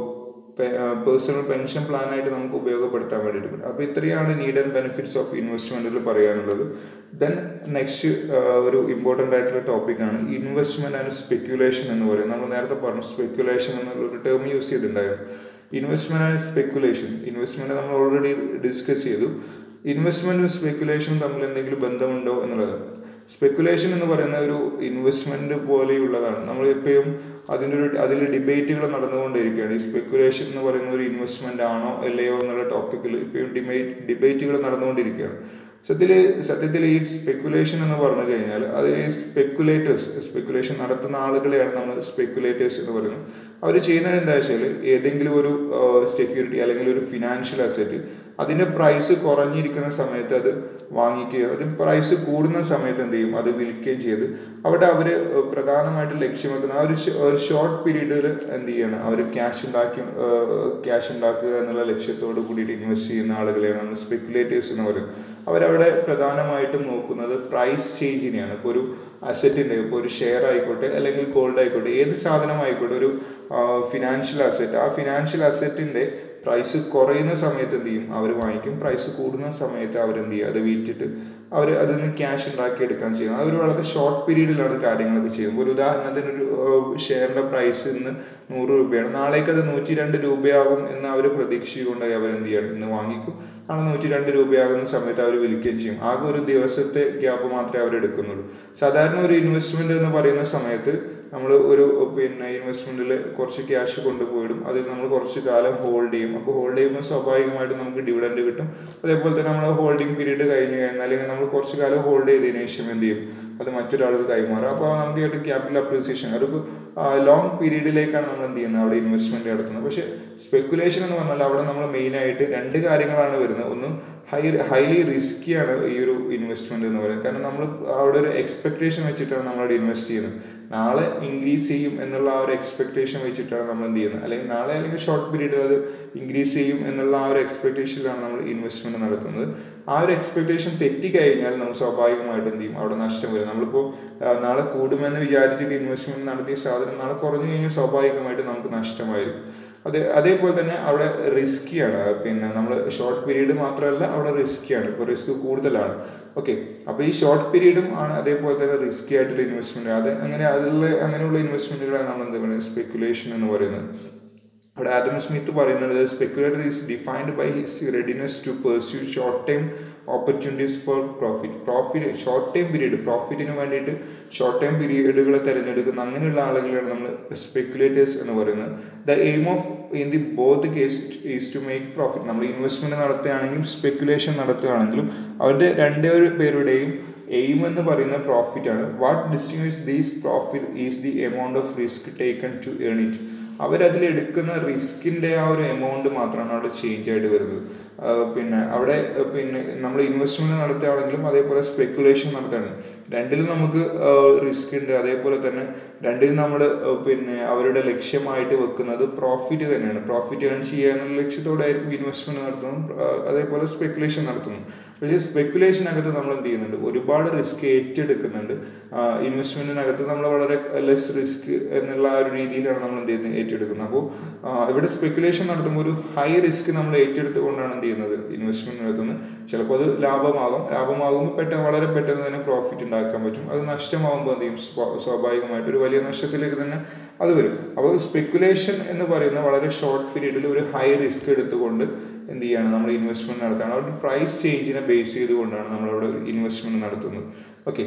പേഴ്സണൽ പെൻഷൻ പ്ലാൻ ആയിട്ട് നമുക്ക് ഉപയോഗപ്പെടുത്താൻ വേണ്ടിയിട്ട് പറ്റും അപ്പോൾ ഇത്രയാണ് നീഡ് ആൻഡ് ബെനിഫിറ്റ്സ് ഓഫ് ഇൻവെസ്റ്റ്മെന്റിൽ പറയാനുള്ളത് ദെൻ നെക്സ്റ്റ് ഒരു ഇമ്പോർട്ടൻ്റ് ആയിട്ടുള്ള ടോപ്പിക്കാണ് ഇൻവെസ്റ്റ്മെന്റ് ആൻഡ് സ്പെക്യുലേഷൻ എന്ന് പറയുന്നത് നമ്മൾ നേരത്തെ പറഞ്ഞു സ്പെക്യുലേഷൻ എന്നുള്ള ഒരു ടേം യൂസ് ചെയ്തിട്ടുണ്ടായിരുന്നു ഇൻവെസ്റ്റ്മെന്റ് ആൻഡ് സ്പെക്യുലേഷൻ ഇൻവെസ്റ്റ്മെന്റ് നമ്മൾ ഓൾറെഡി ഡിസ്കസ് ചെയ്തു ഇൻവെസ്റ്റ്മെന്റും സ്പെക്യുലേഷനും തമ്മിൽ എന്തെങ്കിലും ബന്ധമുണ്ടോ എന്നുള്ളത് സ്പെക്കുലേഷൻ എന്ന് പറയുന്ന ഒരു ഇൻവെസ്റ്റ്മെന്റ് പോലെയുള്ളതാണ് നമ്മൾ എപ്പോഴും അതിൻ്റെ ഒരു അതിൽ ഡിബേറ്റുകൾ നടന്നുകൊണ്ടിരിക്കുകയാണ് ഈ സ്പെക്കുലേഷൻ എന്ന് പറയുന്ന ഒരു ഇൻവെസ്റ്റ്മെന്റ് ആണോ അല്ലയോ എന്നുള്ള ടോപ്പിക്കിൽ ഇപ്പോഴും ഡിബേറ്റ് ഡിബേറ്റുകൾ നടന്നുകൊണ്ടിരിക്കുകയാണ് സത്യത്തിൽ സത്യത്തിൽ ഈ സ്പെക്കുലേഷൻ എന്ന് പറഞ്ഞു കഴിഞ്ഞാൽ അതിൽ ഈ സ്പെക്കുലേറ്റേഴ്സ് സ്പെക്കുലേഷൻ നടത്തുന്ന ആളുകളെയാണ് നമ്മൾ സ്പെക്കുലേറ്റേഴ്സ് എന്ന് പറയുന്നത് അവർ ചെയ്യുന്നത് എന്താ വെച്ചാൽ ഏതെങ്കിലും ഒരു സെക്യൂരിറ്റി അല്ലെങ്കിൽ ഒരു ഫിനാൻഷ്യൽ അസറ്റ് അതിന്റെ പ്രൈസ് കുറഞ്ഞിരിക്കുന്ന സമയത്ത് അത് വാങ്ങിക്കുകയും അതിന് പ്രൈസ് കൂടുന്ന സമയത്ത് എന്ത് ചെയ്യും അത് വിൽക്കുകയും ചെയ്ത് അവിടെ അവർ പ്രധാനമായിട്ട് ലക്ഷ്യം വെക്കുന്ന ആ ഒരു ഷ- ഒരു ഷോർട്ട് പീരീഡിൽ എന്ത് ചെയ്യണം അവർ ക്യാഷ് ഉണ്ടാക്കി ക്യാഷ് ഉണ്ടാക്കുക എന്നുള്ള ലക്ഷ്യത്തോട് കൂടിയിട്ട് ഇൻവെസ്റ്റ് ചെയ്യുന്ന ആളുകളെയാണ് നമ്മൾ സ്പെക്കുലേറ്റേഴ്സ് എന്ന് പറയുന്നത് അവരവിടെ പ്രധാനമായിട്ടും നോക്കുന്നത് പ്രൈസ് ചേഞ്ചിനെയാണ് ഇപ്പോൾ ഒരു അസറ്റിൻ്റെ ഇപ്പോൾ ഒരു ഷെയർ ആയിക്കോട്ടെ അല്ലെങ്കിൽ ഗോൾഡ് ആയിക്കോട്ടെ ഏത് സാധനം ആയിക്കോട്ടെ ഒരു ഫിനാൻഷ്യൽ അസറ്റ് ആ ഫിനാൻഷ്യൽ അസറ്റിൻ്റെ പ്രൈസ് കുറയുന്ന സമയത്ത് എന്ത് ചെയ്യും അവർ വാങ്ങിക്കും പ്രൈസ് കൂടുന്ന സമയത്ത് അവരെന്ത് ചെയ്യും അത് വിറ്റിട്ട് അവർ അതിൽ നിന്ന് ക്യാഷ് ഉണ്ടാക്കിയെടുക്കാൻ ചെയ്യുന്നത് അവർ വളരെ ഷോർട്ട് പീരീഡിലാണ് കാര്യങ്ങളൊക്കെ ചെയ്യുന്നത് ഒരു ഉദാഹരണത്തിന് ഒരു ഷെയറിന്റെ പ്രൈസ് ഇന്ന് നൂറ് രൂപയാണ് നാളേക്ക് അത് നൂറ്റി രണ്ട് രൂപയാകും എന്ന് അവർ പ്രതീക്ഷിച്ചുകൊണ്ട് അവർ എന്ത് ചെയ്യണം ഇന്ന് വാങ്ങിക്കും നാളെ നൂറ്റി രണ്ട് രൂപയാകുന്ന സമയത്ത് അവർ വിൽക്കുകയും ചെയ്യും ആകെ ഒരു ദിവസത്തെ ഗ്യാപ്പ് മാത്രമേ അവർ എടുക്കുന്നുള്ളൂ സാധാരണ ഒരു ഇൻവെസ്റ്റ്മെന്റ് എന്ന് പറയുന്ന സമയത്ത് നമ്മൾ ഒരു പിന്നെ ഇൻവെസ്റ്റ്മെന്റിൽ കുറച്ച് ക്യാഷ് കൊണ്ടുപോയിടും അതിൽ നമ്മൾ കുറച്ച് കാലം ഹോൾഡ് ചെയ്യും അപ്പോൾ ഹോൾഡ് ചെയ്യുമ്പോൾ സ്വാഭാവികമായിട്ടും നമുക്ക് ഡിവിഡൻഡ് കിട്ടും അതേപോലെ തന്നെ നമ്മൾ ഹോൾഡിംഗ് പീരീഡ് കഴിഞ്ഞ് കഴിഞ്ഞാൽ അല്ലെങ്കിൽ നമ്മൾ കുറച്ച് കാലം ഹോൾഡ് ചെയ്തതിനു ശേഷം എന്ത് ചെയ്യും അത് മറ്റൊരാൾക്ക് കൈമാറും അപ്പോൾ നമുക്ക് ഒരു ക്യാപിറ്റൽ അപ്രീസിയേഷൻ ഒരു ലോങ് പീരീഡിലേക്കാണ് നമ്മൾ എന്ത് ചെയ്യുന്നത് അവിടെ ഇൻവെസ്റ്റ്മെന്റ് നടത്തുന്നത് പക്ഷേ സ്പെക്കുലേഷൻ എന്ന് പറഞ്ഞാൽ അവിടെ നമ്മൾ മെയിനായിട്ട് രണ്ട് കാര്യങ്ങളാണ് വരുന്നത് ഒന്ന് ഹൈ ഹൈലി റിസ്ക്കിയാണ് ഈ ഒരു ഇൻവെസ്റ്റ്മെന്റ് എന്ന് പറയുന്നത് കാരണം നമ്മൾ അവിടെ ഒരു എക്സ്പെക്ടേഷൻ വെച്ചിട്ടാണ് നമ്മൾ അവിടെ ഇൻവെസ്റ്റ് ചെയ്യുന്നത് നാളെ ഇൻക്രീസ് ചെയ്യും എന്നുള്ള ആ ഒരു എക്സ്പെക്ടേഷൻ വെച്ചിട്ടാണ് നമ്മൾ എന്ത് ചെയ്യുന്നത് അല്ലെങ്കിൽ നാളെ അല്ലെങ്കിൽ ഷോർട്ട് പീരീഡിൽ അത് ഇൻക്രീസ് ചെയ്യും എന്നുള്ള ആ ഒരു എക്സ്പെക്ടേഷനിലാണ് നമ്മൾ ഇൻവെസ്റ്റ്മെന്റ് നടത്തുന്നത് ആ ഒരു എക്സ്പെക്ടേഷൻ തെറ്റിക്കഴിഞ്ഞാൽ നമ്മൾ സ്വാഭാവികമായിട്ട് എന്ത് ചെയ്യും അവിടെ നഷ്ടം വരും നമ്മളിപ്പോൾ ആ, നാളെ കൂടുമെന്ന് വിചാരിച്ചിട്ട് ഇൻവെസ്റ്റ്മെന്റ് നടത്തിയ സാധനം നാളെ കുറഞ്ഞു കഴിഞ്ഞാൽ സ്വാഭാവികമായിട്ട് നമുക്ക് നഷ്ടമായിരിക്കും അതെ അതേപോലെ തന്നെ അവിടെ റിസ്ക്കിയാണ് പിന്നെ നമ്മൾ ഷോർട്ട് പീരീഡ് മാത്രമല്ല അവിടെ റിസ്ക്കിയാണ് ഇപ്പോൾ റിസ്ക് കൂടുതലാണ് ഓക്കെ അപ്പോൾ ഈ ഷോർട്ട് പീരീഡും ആണ് അതേപോലെ തന്നെ റിസ്കി ആയിട്ടുള്ള ഇൻവെസ്റ്റ്മെന്റ് അത് അങ്ങനെ അതിലുള്ള അങ്ങനെയുള്ള ഇൻവെസ്റ്റ്മെന്റുകളാണ് നമ്മൾ എന്താ പറയുക സ്പെക്കുലേഷൻ എന്ന് പറയുന്നത് അവിടെ ആദം സ്മിത്ത് പറയുന്നത് speculator is defined by his readiness to pursue short time opportunities for profit profit short time period പ്രോഫിറ്റിന് വേണ്ടിയിട്ട് ഷോർട്ട് ടൈം പീരീഡുകൾ തിരഞ്ഞെടുക്കുന്ന അങ്ങനെയുള്ള ആളുകളാണ് നമ്മൾ സ്പെക്കുലേറ്റേഴ്സ് എന്ന് പറയുന്നത് the aim of in the both case is to make profit നമ്മൾ investment നടത്തുകയാണെങ്കിലും സ്പെക്കുലേഷൻ നടത്തുകയാണെങ്കിലും അവരുടെ രണ്ടേ ഒരു പേരുടെയും എയിം എന്ന് പറയുന്ന പ്രോഫിറ്റ് ആണ് what distinguishes these profit is the amount of risk taken to earn it അവരതിൽ എടുക്കുന്ന റിസ്കിൻ്റെ ആ ഒരു എമൗണ്ട് മാത്രമാണ് അവിടെ ചേഞ്ച് ആയിട്ട് വരുന്നത് പിന്നെ അവിടെ പിന്നെ നമ്മൾ ഇൻവെസ്റ്റ്മെൻറ്റ് നടത്തുകയാണെങ്കിലും അതേപോലെ സ്പെക്കുലേഷൻ നടത്തുകയാണെങ്കിൽ രണ്ടിലും നമുക്ക് റിസ്ക് ഉണ്ട് അതേപോലെ തന്നെ രണ്ടിലും നമ്മൾ പിന്നെ അവരുടെ ലക്ഷ്യമായിട്ട് വെക്കുന്നത് പ്രോഫിറ്റ് തന്നെയാണ് പ്രോഫിറ്റ് ഏൺ ചെയ്യുക എന്നുള്ള ലക്ഷ്യത്തോടായിരിക്കും ഇൻവെസ്റ്റ്മെന്റ് നടത്തുന്നു അതേപോലെ സ്പെക്കുലേഷൻ നടത്തുന്നു പക്ഷേ സ്പെക്കുലേഷനകത്ത് നമ്മൾ എന്ത് ചെയ്യുന്നുണ്ട് ഒരുപാട് റിസ്ക് ഏറ്റെടുക്കുന്നുണ്ട് ഇൻവെസ്റ്റ്മെന്റിനകത്ത് നമ്മൾ വളരെ ലെസ് റിസ്ക് എന്നുള്ള ആ ഒരു രീതിയിലാണ് നമ്മൾ എന്ത് ചെയ്യുന്നത് ഏറ്റെടുക്കുന്നത് അപ്പോൾ ഇവിടെ സ്പെക്കുലേഷൻ നടത്തുമ്പോൾ ഒരു ഹൈ റിസ്ക് നമ്മൾ ഏറ്റെടുത്തുകൊണ്ടാണ് എന്ത് ചെയ്യുന്നത് ഇൻവെസ്റ്റ്മെന്റ് നടത്തുന്നത് ചിലപ്പോൾ അത് ലാഭമാകും ലാഭമാകുമ്പോൾ പെട്ടെന്ന് വളരെ പെട്ടെന്ന് തന്നെ പ്രോഫിറ്റ് ഉണ്ടാക്കാൻ പറ്റും അത് നഷ്ടമാകുമ്പോൾ എന്ത് ചെയ്യും സ്വാഭാവികമായിട്ട് ഒരു വലിയ നഷ്ടത്തിലേക്ക് തന്നെ അത് വരും അപ്പോൾ സ്പെക്കുലേഷൻ എന്ന് പറയുന്ന വളരെ ഷോർട്ട് പീരീഡിൽ ഒരു ഹൈ റിസ്ക് എടുത്തുകൊണ്ട് എന്ത് ചെയ്യാണ് നമ്മൾ ഇൻവെസ്റ്റ്മെന്റ് നടത്തുകയാണ് അവിടെ പ്രൈസ് ചേഞ്ചിനെ ബേസ് ചെയ്തുകൊണ്ടാണ് നമ്മളവിടെ ഇൻവെസ്റ്റ്മെന്റ് നടത്തുന്നത് ഓക്കെ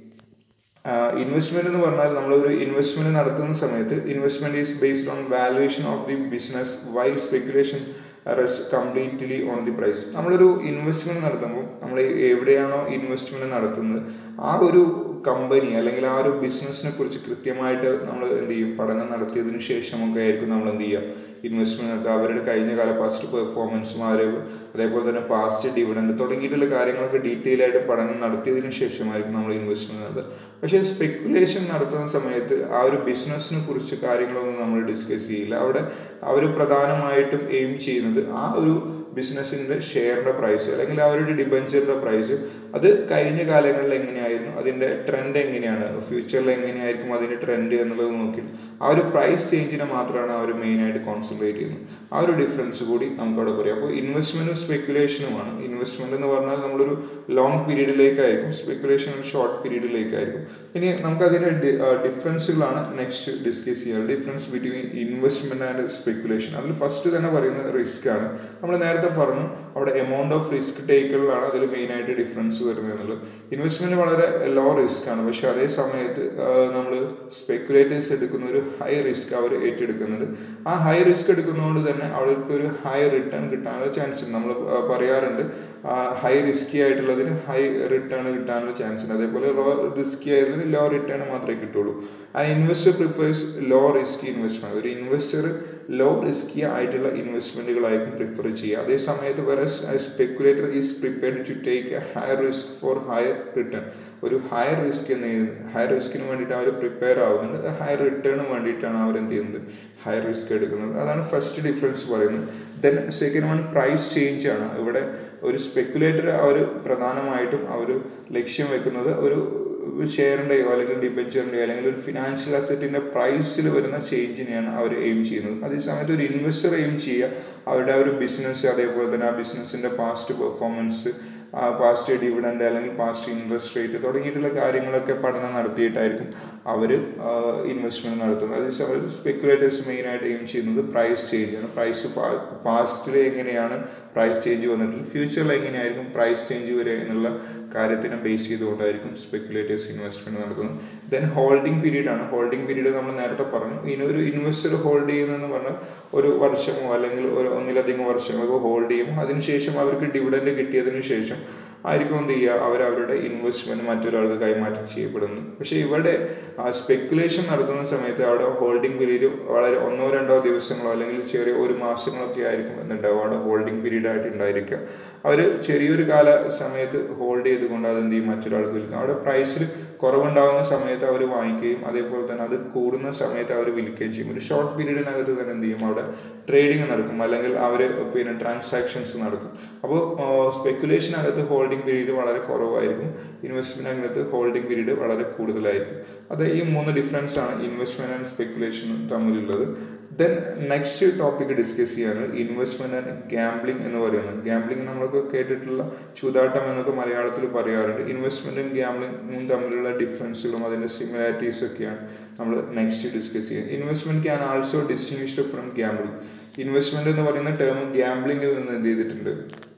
ഇൻവെസ്റ്റ്മെന്റ് എന്ന് പറഞ്ഞാൽ നമ്മളൊരു ഇൻവെസ്റ്റ്മെന്റ് നടത്തുന്ന സമയത്ത് investment is based on valuation of the business while speculation rest completely on the price നമ്മളൊരു ഇൻവെസ്റ്റ്മെന്റ് നടത്തുമ്പോൾ നമ്മൾ എവിടെയാണോ ഇൻവെസ്റ്റ്മെന്റ് നടത്തുന്നത് ആ ഒരു കമ്പനി അല്ലെങ്കിൽ ആ ഒരു ബിസിനസ്സിനെ കുറിച്ച് കൃത്യമായിട്ട് നമ്മൾ എന്ത് ചെയ്യും പഠനം നടത്തിയതിനു ശേഷമൊക്കെ ആയിരിക്കും നമ്മൾ എന്ത് ചെയ്യുക ഇൻവെസ്റ്റ്മെന്റ് നടത്തുക അവരുടെ കഴിഞ്ഞ കാല പാസ്റ്റ് പെർഫോമൻസും അവരെ അതേപോലെ തന്നെ പാസ്റ്റ് ഡിവിഡൻഡ് തുടങ്ങിയിട്ടുള്ള കാര്യങ്ങളൊക്കെ ഡീറ്റെയിൽ ആയിട്ട് പഠനം നടത്തിയതിനു ശേഷമായിരിക്കും നമ്മൾ ഇൻവെസ്റ്റ്മെന്റ് നടത്തുക പക്ഷേ സ്പെക്കുലേഷൻ നടത്തുന്ന സമയത്ത് ആ ഒരു ബിസിനസ്സിനെ കുറിച്ച് കാര്യങ്ങളൊന്നും നമ്മൾ ഡിസ്കസ് ചെയ്യില്ല അവിടെ അവർ പ്രധാനമായിട്ടും എയിം ചെയ്യുന്നത് ആ ഒരു ബിസിനസ്സിൻ്റെ ഷെയറിൻ്റെ പ്രൈസ് അല്ലെങ്കിൽ അവരുടെ ഡിബഞ്ചറിൻ്റെ പ്രൈസ് അത് കഴിഞ്ഞ കാലങ്ങളിൽ എങ്ങനെയായിരുന്നു അതിൻ്റെ ട്രെൻഡ് എങ്ങനെയാണ് ഫ്യൂച്ചറിൽ എങ്ങനെയായിരിക്കും അതിൻ്റെ ട്രെൻഡ് എന്നുള്ളത് നോക്കിയിട്ട് ആ ഒരു പ്രൈസ് ചേഞ്ചിനെ മാത്രമാണ് അവർ മെയിനായിട്ട് കോൺസെൻട്രേറ്റ് ചെയ്യുന്നത് ആ ഒരു ഡിഫറൻസ് കൂടി നമുക്കവിടെ പറയാം അപ്പോൾ ഇൻവെസ്റ്റ്മെൻറ്റും സ്പെക്കുലേഷനുമാണ് ഇൻവെസ്റ്റ്മെൻറ്റ് എന്ന് പറഞ്ഞാൽ നമ്മളൊരു ലോങ് പീരീഡിലേക്കായിരിക്കും സ്പെക്കുലേഷൻ ഒരു ഷോർട്ട് പീരീഡിലേക്കായിരിക്കും ഇനി നമുക്കതിൻ്റെ ഡിഫറൻസുകളാണ് നെക്സ്റ്റ് ഡിസ്കസ് ചെയ്യുക difference between investment and speculation അതിൽ ഫസ്റ്റ് തന്നെ പറയുന്നത് റിസ്ക് ആണ് നമ്മൾ നേരത്തെ പറഞ്ഞു അവിടെ എമൗണ്ട് ഓഫ് റിസ്ക് ടേക്കുകളാണ് അതിൽ മെയിനായിട്ട് ഡിഫറൻസ് വരുന്നത് എന്നുള്ളത് ഇൻവെസ്റ്റ്മെൻറ്റ് വളരെ ലോ റിസ്ക് ആണ് പക്ഷെ അതേ സമയത്ത് നമ്മൾ സ്പെക്കുലേറ്റേഴ്സ് എടുക്കുന്ന ഒരു ഹൈ റിസ്ക് അവർ ഏറ്റെടുക്കുന്നുണ്ട് ആ ഹൈ റിസ്ക് എടുക്കുന്നതുകൊണ്ട് തന്നെ അവർക്ക് ഒരു ഹൈ റിട്ടേൺ കിട്ടാനുള്ള ചാൻസ് ഉണ്ട് നമ്മൾ പറയാറുണ്ട് ഹൈ റിസ്കി ആയിട്ടുള്ളതിന് ഹൈ റിട്ടേൺ കിട്ടാനുള്ള ചാൻസ് ഉണ്ട് അതേപോലെ ലോ റിസ്കി ആയതിന് ലോ റിട്ടേൺ മാത്രമേ കിട്ടുള്ളൂ ആ investor prefers low risky investment ഒരു ഇൻവെസ്റ്റർ ലോ റിസ്കി ആയിട്ടുള്ള ഇൻവെസ്റ്റ്മെന്റുകളായിരിക്കും പ്രിഫർ ചെയ്യുക അതേ സമയത്ത് വേറെ speculator is prepared to take a higher risk for higher return ഒരു ഹയർ റിസ്ക് എന്ന് ഹയർ റിസ്കിന് വേണ്ടിയിട്ട് അവർ പ്രിപ്പയർ ആവുന്നുണ്ട് ഹയർ റിട്ടേണിന് വേണ്ടിയിട്ടാണ് അവർ എന്ത് ചെയ്യുന്നത് ഹയർ റിസ്ക് എടുക്കുന്നത് അതാണ് ഫസ്റ്റ് ഡിഫറൻസ് പറയുന്നത് then second one price change ആണ് ഇവിടെ ഒരു സ്പെക്കുലേറ്റർ അവർ പ്രധാനമായിട്ടും അവർ ലക്ഷ്യം വെക്കുന്നത് ഒരു ഷെയറിൻ്റെയോ അല്ലെങ്കിൽ ഡിബഞ്ചറിൻ്റെയോ അല്ലെങ്കിൽ ഒരു ഫിനാൻഷ്യൽ അസറ്റിൻ്റെ പ്രൈസിൽ വരുന്ന ചേഞ്ചിനെയാണ് അവർ എയിം ചെയ്യുന്നത് അതേസമയത്ത് ഒരു ഇൻവെസ്റ്റർ എയിം ചെയ്യുക അവരുടെ ആ ഒരു ബിസിനസ് അതേപോലെ തന്നെ ആ ബിസിനസ്സിൻ്റെ പാസ്റ്റ് പെർഫോമൻസ് പാസ്റ്റ് ഡിവിഡൻഡ് അല്ലെങ്കിൽ പാസ്റ്റ് ഇൻട്രസ്റ്റ് റേറ്റ് തുടങ്ങിയിട്ടുള്ള കാര്യങ്ങളൊക്കെ പഠനം നടത്തിയിട്ടായിരിക്കും അവർ ഇൻവെസ്റ്റ്മെന്റ് നടത്തുന്നത് അതേസമയത്ത് സ്പെക്കുലേറ്റേഴ്സ് മെയിനായിട്ട് എയിം ചെയ്യുന്നത് പ്രൈസ് ചേഞ്ച് ആണ് പ്രൈസ് പാസ്റ്റിൽ എങ്ങനെയാണ് പ്രൈസ് ചേഞ്ച് വന്നിട്ടുള്ളത് ഫ്യൂച്ചറിൽ എങ്ങനെയായിരിക്കും പ്രൈസ് ചേഞ്ച് വരിക എന്നുള്ള കാര്യത്തിനെ ബേസ് ചെയ്തുകൊണ്ടായിരിക്കും സ്പെക്കുലേറ്റേഴ്സ് ഇൻവെസ്റ്റ്മെന്റ് നടത്തുന്നത് ദെൻ ഹോൾഡിംഗ് പീരീഡ് ആണ് ഹോൾഡിംഗ് പീരീഡ് നമ്മൾ നേരത്തെ പറഞ്ഞു ഇനി ഒരു ഇൻവെസ്റ്റർ ഹോൾഡ് ചെയ്യുന്നതെന്ന് പറഞ്ഞാൽ ഒരു വർഷമോ അല്ലെങ്കിൽ ഒരു ഒന്നിലധികം വർഷങ്ങളോ ഹോൾഡ് ചെയ്യും അതിനുശേഷം അവർക്ക് ഡിവിഡൻഡ് കിട്ടിയതിന് ശേഷം ആയിരിക്കും എന്ത് ചെയ്യുക അവർ അവരുടെ ഇൻവെസ്റ്റ്മെന്റ് മറ്റൊരാൾക്ക് കൈമാറ്റം ചെയ്യപ്പെടുന്നു പക്ഷേ ഇവിടെ സ്പെക്കുലേഷൻ നടത്തുന്ന സമയത്ത് അവിടെ ഹോൾഡിംഗ് പീരീഡ് വളരെ ഒന്നോ രണ്ടോ ദിവസങ്ങളോ അല്ലെങ്കിൽ ചെറിയ ഒരു മാസങ്ങളൊക്കെ ആയിരിക്കും എന്നുണ്ടാവും അവിടെ ഹോൾഡിംഗ് പീരീഡ് ആയിട്ട് ഉണ്ടായിരിക്കുക അവർ ചെറിയൊരു കാല സമയത്ത് ഹോൾഡ് ചെയ്തുകൊണ്ട് അത് എന്ത് ചെയ്യും മറ്റൊരാൾക്ക് വിൽക്കും അവിടെ പ്രൈസിൽ കുറവുണ്ടാകുന്ന സമയത്ത് അവർ വാങ്ങിക്കുകയും അതേപോലെ തന്നെ അത് കൂടുന്ന സമയത്ത് അവർ വിൽക്കുകയും ചെയ്യും ഒരു ഷോർട്ട് പീരീഡിനകത്ത് തന്നെ എന്ത് ചെയ്യും അവിടെ ട്രേഡിംഗ് നടക്കും അല്ലെങ്കിൽ അവർ പിന്നെ ട്രാൻസാക്ഷൻസ് നടക്കും അപ്പോൾ സ്പെക്കുലേഷനകത്ത് ഹോൾഡിംഗ് പീരീഡ് വളരെ കുറവായിരിക്കും ഇൻവെസ്റ്റ്മെൻറ്റിനകത്ത് ഹോൾഡിംഗ് പീരീഡ് വളരെ കൂടുതലായിരിക്കും അത് ഈ മൂന്ന് ഡിഫറൻസ് ആണ് ഇൻവെസ്റ്റ്മെന്റ് ആൻഡ് സ്പെക്കുലേഷൻ തമ്മിലുള്ളത് ദെൻ നെക്സ്റ്റ് ടോപ്പിക് ഡിസ്കസ് ചെയ്യാണ് ഇൻവെസ്റ്റ്മെന്റ് ആൻഡ് ഗാംബ്ലിംഗ് എന്ന് പറയുന്നത് ഗാംബ്ലിംഗ് നമ്മളൊക്കെ കേട്ടിട്ടുള്ള ചൂതാട്ടം എന്നൊക്കെ മലയാളത്തിൽ പറയാറുണ്ട് ഇൻവെസ്റ്റ്മെന്റും ഗാംബ്ലിംഗും തമ്മിലുള്ള ഡിഫറൻസുകളും അതിൻ്റെ സിമിലാരിറ്റീസ് ഒക്കെയാണ് നമ്മൾ നെക്സ്റ്റ് ഡിസ്കസ് ചെയ്യുന്നത് investment can also distinguished from gambling investment എന്ന് പറയുന്ന ടേം ഗാംബ്ലിംഗിൽ നിന്ന് എന്ത് ചെയ്തിട്ടുണ്ട്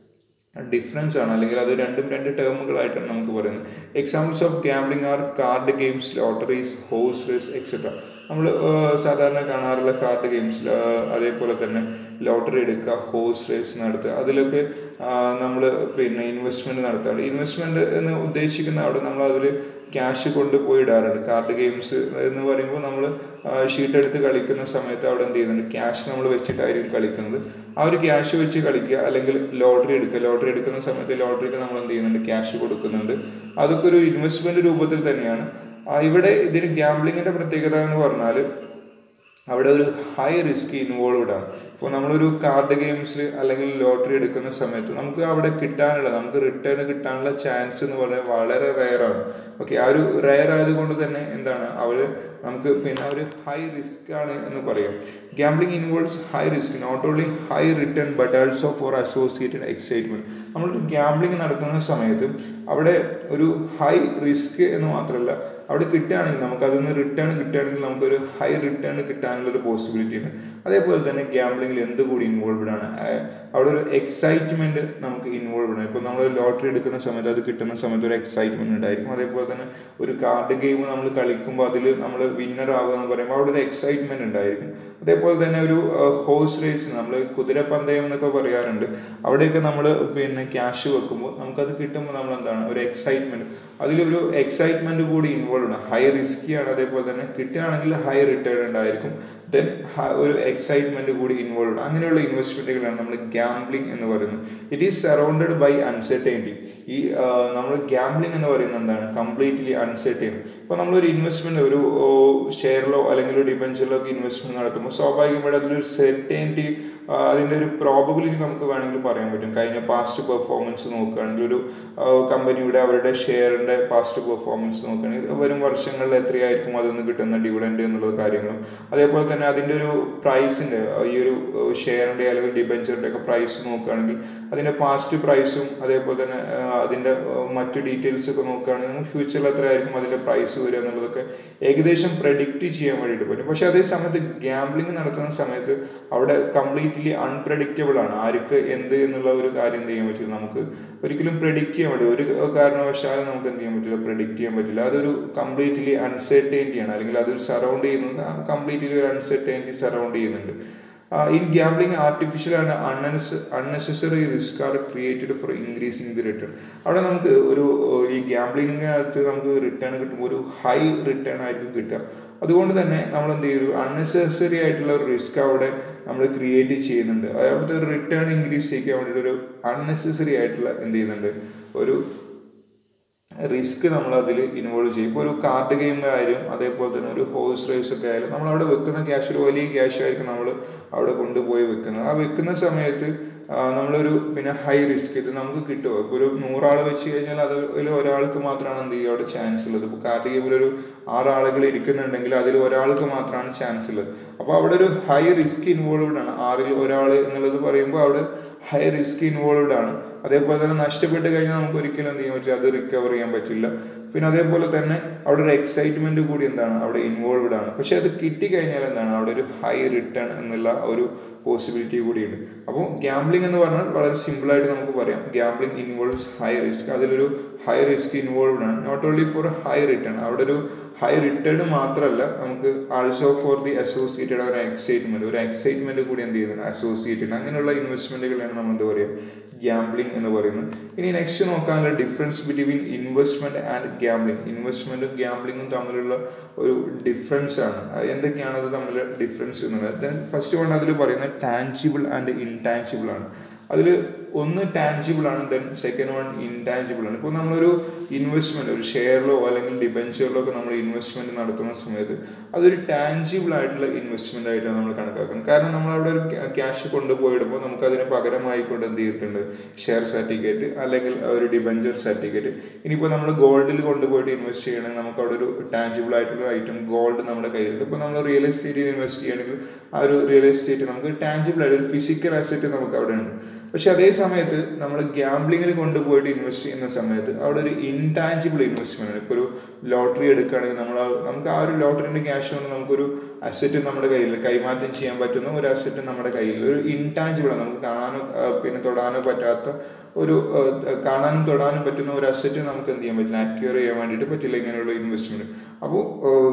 ഡിഫറൻസ് ആണ് അല്ലെങ്കിൽ അത് രണ്ടും രണ്ട് ടേമുകളായിട്ടാണ് നമുക്ക് പറയുന്നത് examples of gambling are card games lotteries horse race etcetera നമ്മൾ സാധാരണ കാണാറുള്ള കാർഡ് ഗെയിംസിൽ അതേപോലെ തന്നെ ലോട്ടറി എടുക്കുക ഹോഴ്സ് റേസ് നടത്തുക അതിലൊക്കെ നമ്മൾ പിന്നെ ഇൻവെസ്റ്റ്മെൻറ്റ് നടത്താറുണ്ട് ഇൻവെസ്റ്റ്മെൻറ്റ് എന്ന് ഉദ്ദേശിക്കുന്ന അവിടെ നമ്മൾ അതിൽ ക്യാഷ് കൊണ്ടുപോയി ഇടാറുണ്ട് കാർഡ് ഗെയിംസ് എന്ന് പറയുമ്പോൾ നമ്മൾ ഷീറ്റ് എടുത്ത് കളിക്കുന്ന സമയത്ത് അവിടെ എന്ത് ചെയ്യുന്നുണ്ട് ക്യാഷ് നമ്മൾ വെച്ചിട്ടായിരിക്കും കളിക്കുന്നത് ആ ഒരു ക്യാഷ് വെച്ച് കളിക്കുക അല്ലെങ്കിൽ ലോട്ടറി എടുക്കുക ലോട്ടറി എടുക്കുന്ന സമയത്ത് ലോട്ടറിക്ക് നമ്മൾ എന്ത് ചെയ്യുന്നുണ്ട് ക്യാഷ് കൊടുക്കുന്നുണ്ട് അതൊക്കെ ഒരു ഇൻവെസ്റ്റ്മെന്റ് രൂപത്തിൽ തന്നെയാണ് ഇവിടെ ഇതിന് ഗ്യാംബ്ലിങ്ങിന്റെ പ്രത്യേകത എന്ന് പറഞ്ഞാൽ അവിടെ ഒരു ഹൈ റിസ്ക് ഇൻവോൾവ്ഡ് ആണ് ഇപ്പോൾ നമ്മളൊരു കാർഡ് ഗെയിംസിൽ അല്ലെങ്കിൽ ലോട്ടറി എടുക്കുന്ന സമയത്ത് നമുക്ക് അവിടെ കിട്ടാനുള്ള നമുക്ക് റിട്ടേൺ കിട്ടാനുള്ള ചാൻസ് എന്ന് പറയുന്നത് വളരെ റെയറാണ് ഓക്കെ ആ ഒരു റെയർ ആയതുകൊണ്ട് തന്നെ എന്താണ് അവർ നമുക്ക് പിന്നെ ഒരു ഹൈ റിസ്ക് ആണ് എന്ന് പറയാം gambling involves high risk not only high return but also for associated excitement നമ്മളൊരു ഗാംബ്ലിംഗ് നടത്തുന്ന സമയത്ത് അവിടെ ഒരു ഹൈ റിസ്ക് എന്ന് മാത്രമല്ല അവിടെ കിട്ടുകയാണെങ്കിൽ നമുക്ക് അതിൽ നിന്ന് റിട്ടേൺ കിട്ടുകയാണെങ്കിൽ നമുക്കൊരു ഹൈ റിട്ടേൺ കിട്ടാനുള്ള ഒരു പോസിബിലിറ്റി ഉണ്ട് അതേപോലെ തന്നെ ഗ്യാംബ്ലിങ്ങിൽ എന്തുകൂടി ഇൻവോൾവ്ഡ് ആണ് അവിടെ ഒരു എക്സൈറ്റ്മെന്റ് നമുക്ക് ഇൻവോൾവ്ഡ് ആണ് ഇപ്പോൾ നമ്മൾ ലോട്ടറി എടുക്കുന്ന സമയത്ത് അത് കിട്ടുന്ന സമയത്ത് ഒരു എക്സൈറ്റ്മെന്റ് ഉണ്ടായിരിക്കും അതേപോലെ തന്നെ ഒരു കാർഡ് ഗെയിം നമ്മൾ കളിക്കുമ്പോൾ അതിൽ നമ്മൾ വിന്നർ ആവുക എന്ന് പറയുമ്പോൾ അവിടെ ഒരു എക്സൈറ്റ്മെന്റ് ഉണ്ടായിരിക്കും അതേപോലെ തന്നെ ഒരു ഹോഴ്സ് റേസ് നമ്മൾ കുതിരപ്പന്തയം എന്നൊക്കെ പറയാറുണ്ട് അവിടെയൊക്കെ നമ്മൾ പിന്നെ ക്യാഷ് വെക്കുമ്പോൾ നമുക്കത് കിട്ടുമ്പോൾ നമ്മൾ എന്താണ് ഒരു എക്സൈറ്റ്മെന്റ് അതിലൊരു എക്സൈറ്റ്മെന്റ് കൂടി ഇൻവോൾവ് ആണ് ഹൈ റിസ്കിയാണ് അതേപോലെ തന്നെ കിട്ടുകയാണെങ്കിൽ ഹൈ റിട്ടേൺ ഉണ്ടായിരിക്കും ദെൻ ഒരു എക്സൈറ്റ്മെന്റ് കൂടി ഇൻവോൾവ് അങ്ങനെയുള്ള ഇൻവെസ്റ്റ്മെന്റുകളാണ് നമ്മൾ ഗ്യാംബ്ലിംഗ് എന്ന് പറയുന്നത് it is surrounded by uncertainty ഈ നമ്മൾ ഗ്യാംബ്ലിംഗ് എന്ന് പറയുന്നത് എന്താണ് കംപ്ലീറ്റ്ലി അൺസർട്ടൈൻ ഇപ്പോൾ നമ്മളൊരു ഇൻവെസ്റ്റ്മെന്റ് ഒരു ഷെയറിലോ അല്ലെങ്കിൽ ഒരു ഡിബഞ്ചറിലോ ഒക്കെ ഇൻവെസ്റ്റ്മെന്റ് നടത്തുമ്പോൾ സ്വാഭാവികമായിട്ട് അതിലൊരു സെർട്ടൈനിറ്റി അതിൻ്റെ ഒരു പ്രോബബിലിറ്റി നമുക്ക് വേണമെങ്കിൽ പറയാൻ പറ്റും കഴിഞ്ഞ പാസ്റ്റ് പെർഫോമൻസ് നോക്കുകയാണെങ്കിൽ ഒരു കമ്പനിയുടെ അവരുടെ ഷെയറിൻ്റെ പാസ്റ്റ് പെർഫോമൻസ് നോക്കുകയാണെങ്കിൽ വരും വർഷങ്ങളിൽ എത്രയായിരിക്കും അതിൽ നിന്ന് കിട്ടുന്ന ഡിവിഡൻഡ് എന്നുള്ള കാര്യങ്ങളും അതേപോലെ തന്നെ അതിൻ്റെ ഒരു പ്രൈസിൻ്റെ ഈ ഒരു ഷെയറിൻ്റെ അല്ലെങ്കിൽ ഡിബഞ്ചറിൻ്റെ ഒക്കെ പ്രൈസ് നോക്കുകയാണെങ്കിൽ അതിൻ്റെ പാസ്റ്റ് പ്രൈസും അതേപോലെ തന്നെ അതിൻ്റെ മറ്റു ഡീറ്റെയിൽസ് ഒക്കെ നോക്കുകയാണെങ്കിൽ നമുക്ക് ഫ്യൂച്ചറിൽ എത്രയായിരിക്കും അതിൻ്റെ പ്രൈസ് വരിക എന്നുള്ളതൊക്കെ ഏകദേശം പ്രഡിക്റ്റ് ചെയ്യാൻ വേണ്ടിയിട്ട് പറ്റും പക്ഷേ അതേ സമയത്ത് ഗ്യാംബ്ലിംഗ് നടത്തുന്ന സമയത്ത് അവിടെ കംപ്ലീറ്റ്ലി അൺപ്രഡിക്റ്റബിൾ ആണ് ആർക്ക് എന്ത് എന്നുള്ള ഒരു കാര്യം എന്ത് ചെയ്യാൻ പറ്റില്ല നമുക്ക് ഒരിക്കലും പ്രെഡിക്റ്റ് ചെയ്യാൻ പറ്റില്ല ഒരു കാരണവശാലും നമുക്ക് എന്ത് ചെയ്യാൻ പറ്റില്ല പ്രെഡിക്റ്റ് ചെയ്യാൻ പറ്റില്ല അതൊരു കംപ്ലീറ്റ്ലി അൺസർട്ടൈനിറ്റി ആണ് അല്ലെങ്കിൽ അതൊരു സറൗണ്ട് ചെയ്യുന്നത് കംപ്ലീറ്റ്ലി ഒരു അൺസർട്ടൈനിറ്റി സറൗണ്ട് ചെയ്യുന്നുണ്ട് in gambling artificial and unnecessary risk are created for increasing the return അവിടെ നമുക്ക് ഒരു ഈ ഗ്യാംബ്ലിങ്ങിനകത്ത് നമുക്ക് റിട്ടേൺ കിട്ടുമ്പോൾ ഒരു ഹൈ റിട്ടേൺ ആയിരിക്കും കിട്ടുക അതുകൊണ്ട് തന്നെ നമ്മൾ എന്ത് ചെയ്യും ഒരു അൺനെസസറി ആയിട്ടുള്ള ഒരു റിസ്ക് അവിടെ നമ്മൾ ക്രിയേറ്റ് ചെയ്യുന്നുണ്ട് അവിടുത്തെ ഒരു റിട്ടേൺ ഇൻക്രീസ് ചെയ്യാൻ വേണ്ടിയിട്ട് ഒരു അൺനെസസറി ആയിട്ടുള്ള എന്ത് ചെയ്യുന്നുണ്ട് ഒരു റിസ്ക് നമ്മൾ അതിൽ ഇൻവോൾവ് ചെയ്യും ഇപ്പോൾ ഒരു കാർഡ് ഗെയിം ആയാലും അതേപോലെ തന്നെ ഒരു ഹോഴ്സ് റേസ് ഒക്കെ ആയാലും നമ്മൾ അവിടെ വെക്കുന്ന ക്യാഷ് ഒരു വലിയ ക്യാഷ് ആയിരിക്കും നമ്മൾ അവിടെ കൊണ്ടുപോയി വെക്കുന്നത് ആ വെക്കുന്ന സമയത്ത് നമ്മളൊരു പിന്നെ ഹൈ റിസ്ക് ഇത് നമുക്ക് കിട്ടുമോ ഇപ്പോൾ ഒരു നൂറാൾ വെച്ച് കഴിഞ്ഞാൽ അതിൽ ഒരാൾക്ക് മാത്രമാണ് എന്ത് ചെയ്യുക അവിടെ ചാൻസ് ഉള്ളത് ഇപ്പോൾ കാർഡ് ഗെയിമിൽ ഒരു ആറാളുകൾ ഇരിക്കുന്നുണ്ടെങ്കിൽ അതിൽ ഒരാൾക്ക് മാത്രമാണ് ചാൻസ് ഉള്ളത് അപ്പോൾ അവിടെ ഒരു ഹൈ റിസ്ക് ഇൻവോൾവ്ഡ് ആണ് ആറിൽ ഒരാൾ എന്നുള്ളത് പറയുമ്പോൾ അവിടെ ഹൈ റിസ്ക് ഇൻവോൾവ്ഡ് ആണ് അതേപോലെ തന്നെ നഷ്ടപ്പെട്ട് കഴിഞ്ഞാൽ നമുക്ക് ഒരിക്കലും എന്ത് ചെയ്യാൻ പറ്റില്ല അത് റിക്കവർ ചെയ്യാൻ പറ്റില്ല പിന്നെ അതേപോലെ തന്നെ അവിടെ ഒരു എക്സൈറ്റ്മെന്റ് കൂടി എന്താണ് അവിടെ ഇൻവോൾവ്ഡ് ആണ് പക്ഷെ അത് കിട്ടിക്കഴിഞ്ഞാൽ എന്താണ് അവിടെ ഒരു ഹൈ റിട്ടേൺ എന്നുള്ള ഒരു പോസിബിലിറ്റി കൂടിയുണ്ട് അപ്പോൾ ഗ്യാംബ്ലിംഗ് എന്ന് പറഞ്ഞാൽ വളരെ സിമ്പിളായിട്ട് നമുക്ക് പറയാം ഗ്യാംബ്ലിംഗ് ഇൻവോൾവ്സ് ഹൈ റിസ്ക് അതിലൊരു ഹൈ റിസ്ക് ഇൻവോൾവ്ഡ് ആണ് not only for high return അവിടെ ഒരു ഹൈ റിട്ടേൺ മാത്രമല്ല നമുക്ക് ആൾസോ ഫോർ ദി അസോസിയേറ്റഡ് ഒരു എക്സൈറ്റ്മെന്റ് ഒരു എക്സൈറ്റ്മെന്റ് കൂടി എന്ത് ചെയ്യുന്നുണ്ട് അസോസിയേറ്റഡ് അങ്ങനെയുള്ള ഇൻവെസ്റ്റ്മെന്റുകളാണ് നമ്മൾ എന്താ പറയുക ഗ്യാംബ്ലിംഗ് എന്ന് പറയുന്നത് ഇനി നെക്സ്റ്റ് നോക്കാനുള്ള difference between investment and gambling ഇൻവെസ്റ്റ്മെന്റും ഗ്യാംബ്ലിങ്ങും തമ്മിലുള്ള ഒരു ഡിഫറൻസ് ആണ് എന്തൊക്കെയാണ് അത് തമ്മിൽ ഡിഫറൻസ് എന്നുള്ളത് ഫസ്റ്റ് വൺ അതിൽ പറയുന്നത് ടാഞ്ചിബിൾ ആൻഡ് ഇൻടാഞ്ചിബിൾ ആണ് അതിൽ ഒന്ന് ടാഞ്ചിബിൾ ആണ് ദെൻ സെക്കൻഡ് വൺ ഇൻടാഞ്ചിബിൾ ആണ് ഇപ്പോൾ നമ്മളൊരു ഇൻവെസ്റ്റ്മെന്റ് ഒരു ഷെയറിലോ അല്ലെങ്കിൽ ഡിബഞ്ചറിലോ ഒക്കെ നമ്മൾ ഇൻവെസ്റ്റ്മെന്റ് നടത്തുന്ന സമയത്ത് അതൊരു ടാഞ്ചിബിൾ ആയിട്ടുള്ള ഇൻവെസ്റ്റ്മെന്റ് ആയിട്ടാണ് നമ്മൾ കണക്കാക്കുന്നത് കാരണം നമ്മൾ അവിടെ ഒരു ക്യാഷ് കൊണ്ടുപോയിടുമ്പോൾ നമുക്ക് അതിന് പകരമായിക്കൊണ്ട് എന്ത് ചെയ്തിട്ടുണ്ട് ഷെയർ സർട്ടിഫിക്കറ്റ് അല്ലെങ്കിൽ ഒരു ഡിബഞ്ചർ സർട്ടിഫിക്കറ്റ് ഇനിയിപ്പോൾ നമ്മൾ ഗോൾഡിൽ കൊണ്ടുപോയിട്ട് ഇൻവെസ്റ്റ് ചെയ്യണമെങ്കിൽ നമുക്ക് അവിടെ ഒരു ടാഞ്ചിബിൾ ആയിട്ടുള്ള ഐറ്റം ഗോൾഡ് നമ്മുടെ കയ്യിലുണ്ട് ഇപ്പോൾ നമ്മൾ റിയൽ എസ്റ്റേറ്റിൽ ഇൻവെസ്റ്റ് ചെയ്യണമെങ്കിൽ ആ ഒരു റിയൽ എസ്റ്റേറ്റ് നമുക്ക് ടാഞ്ചിബിൾ ആയിട്ട് ഒരു ഫിസിക്കൽ അസറ്റ് നമുക്ക് അവിടെ ഉണ്ട് പക്ഷെ അതേ സമയത്ത് നമ്മൾ ഗ്യാംബ്ലിങ്ങിൽ കൊണ്ടുപോയിട്ട് ഇൻവെസ്റ്റ് ചെയ്യുന്ന സമയത്ത് അവിടെ ഒരു ഇൻടാഞ്ചിബിൾ ഇൻവെസ്റ്റ്മെന്റ് ആണ് ഇപ്പോൾ ഒരു ലോട്ടറി എടുക്കുകയാണെങ്കിൽ നമ്മൾ നമുക്ക് ആ ഒരു ലോട്ടറിന്റെ ക്യാഷ് കൊണ്ട് നമുക്കൊരു അസറ്റ് നമ്മുടെ കയ്യിൽ കൈമാറ്റം ചെയ്യാൻ പറ്റുന്ന ഒരു അസറ്റ് നമ്മുടെ കയ്യിൽ ഒരു ഇൻടാഞ്ചിബിൾ ആണ് നമുക്ക് കാണാനോ പിന്നെ തൊടാനോ പറ്റാത്ത ഒരു കാണാനും തൊടാനും പറ്റുന്ന ഒരു അസറ്റ് നമുക്ക് എന്ത് ചെയ്യാൻ പറ്റില്ല അക്യൂർ ചെയ്യാൻ വേണ്ടിയിട്ട് പറ്റില്ല ഇങ്ങനെയുള്ള ഇൻവെസ്റ്റ്മെന്റ് അപ്പോൾ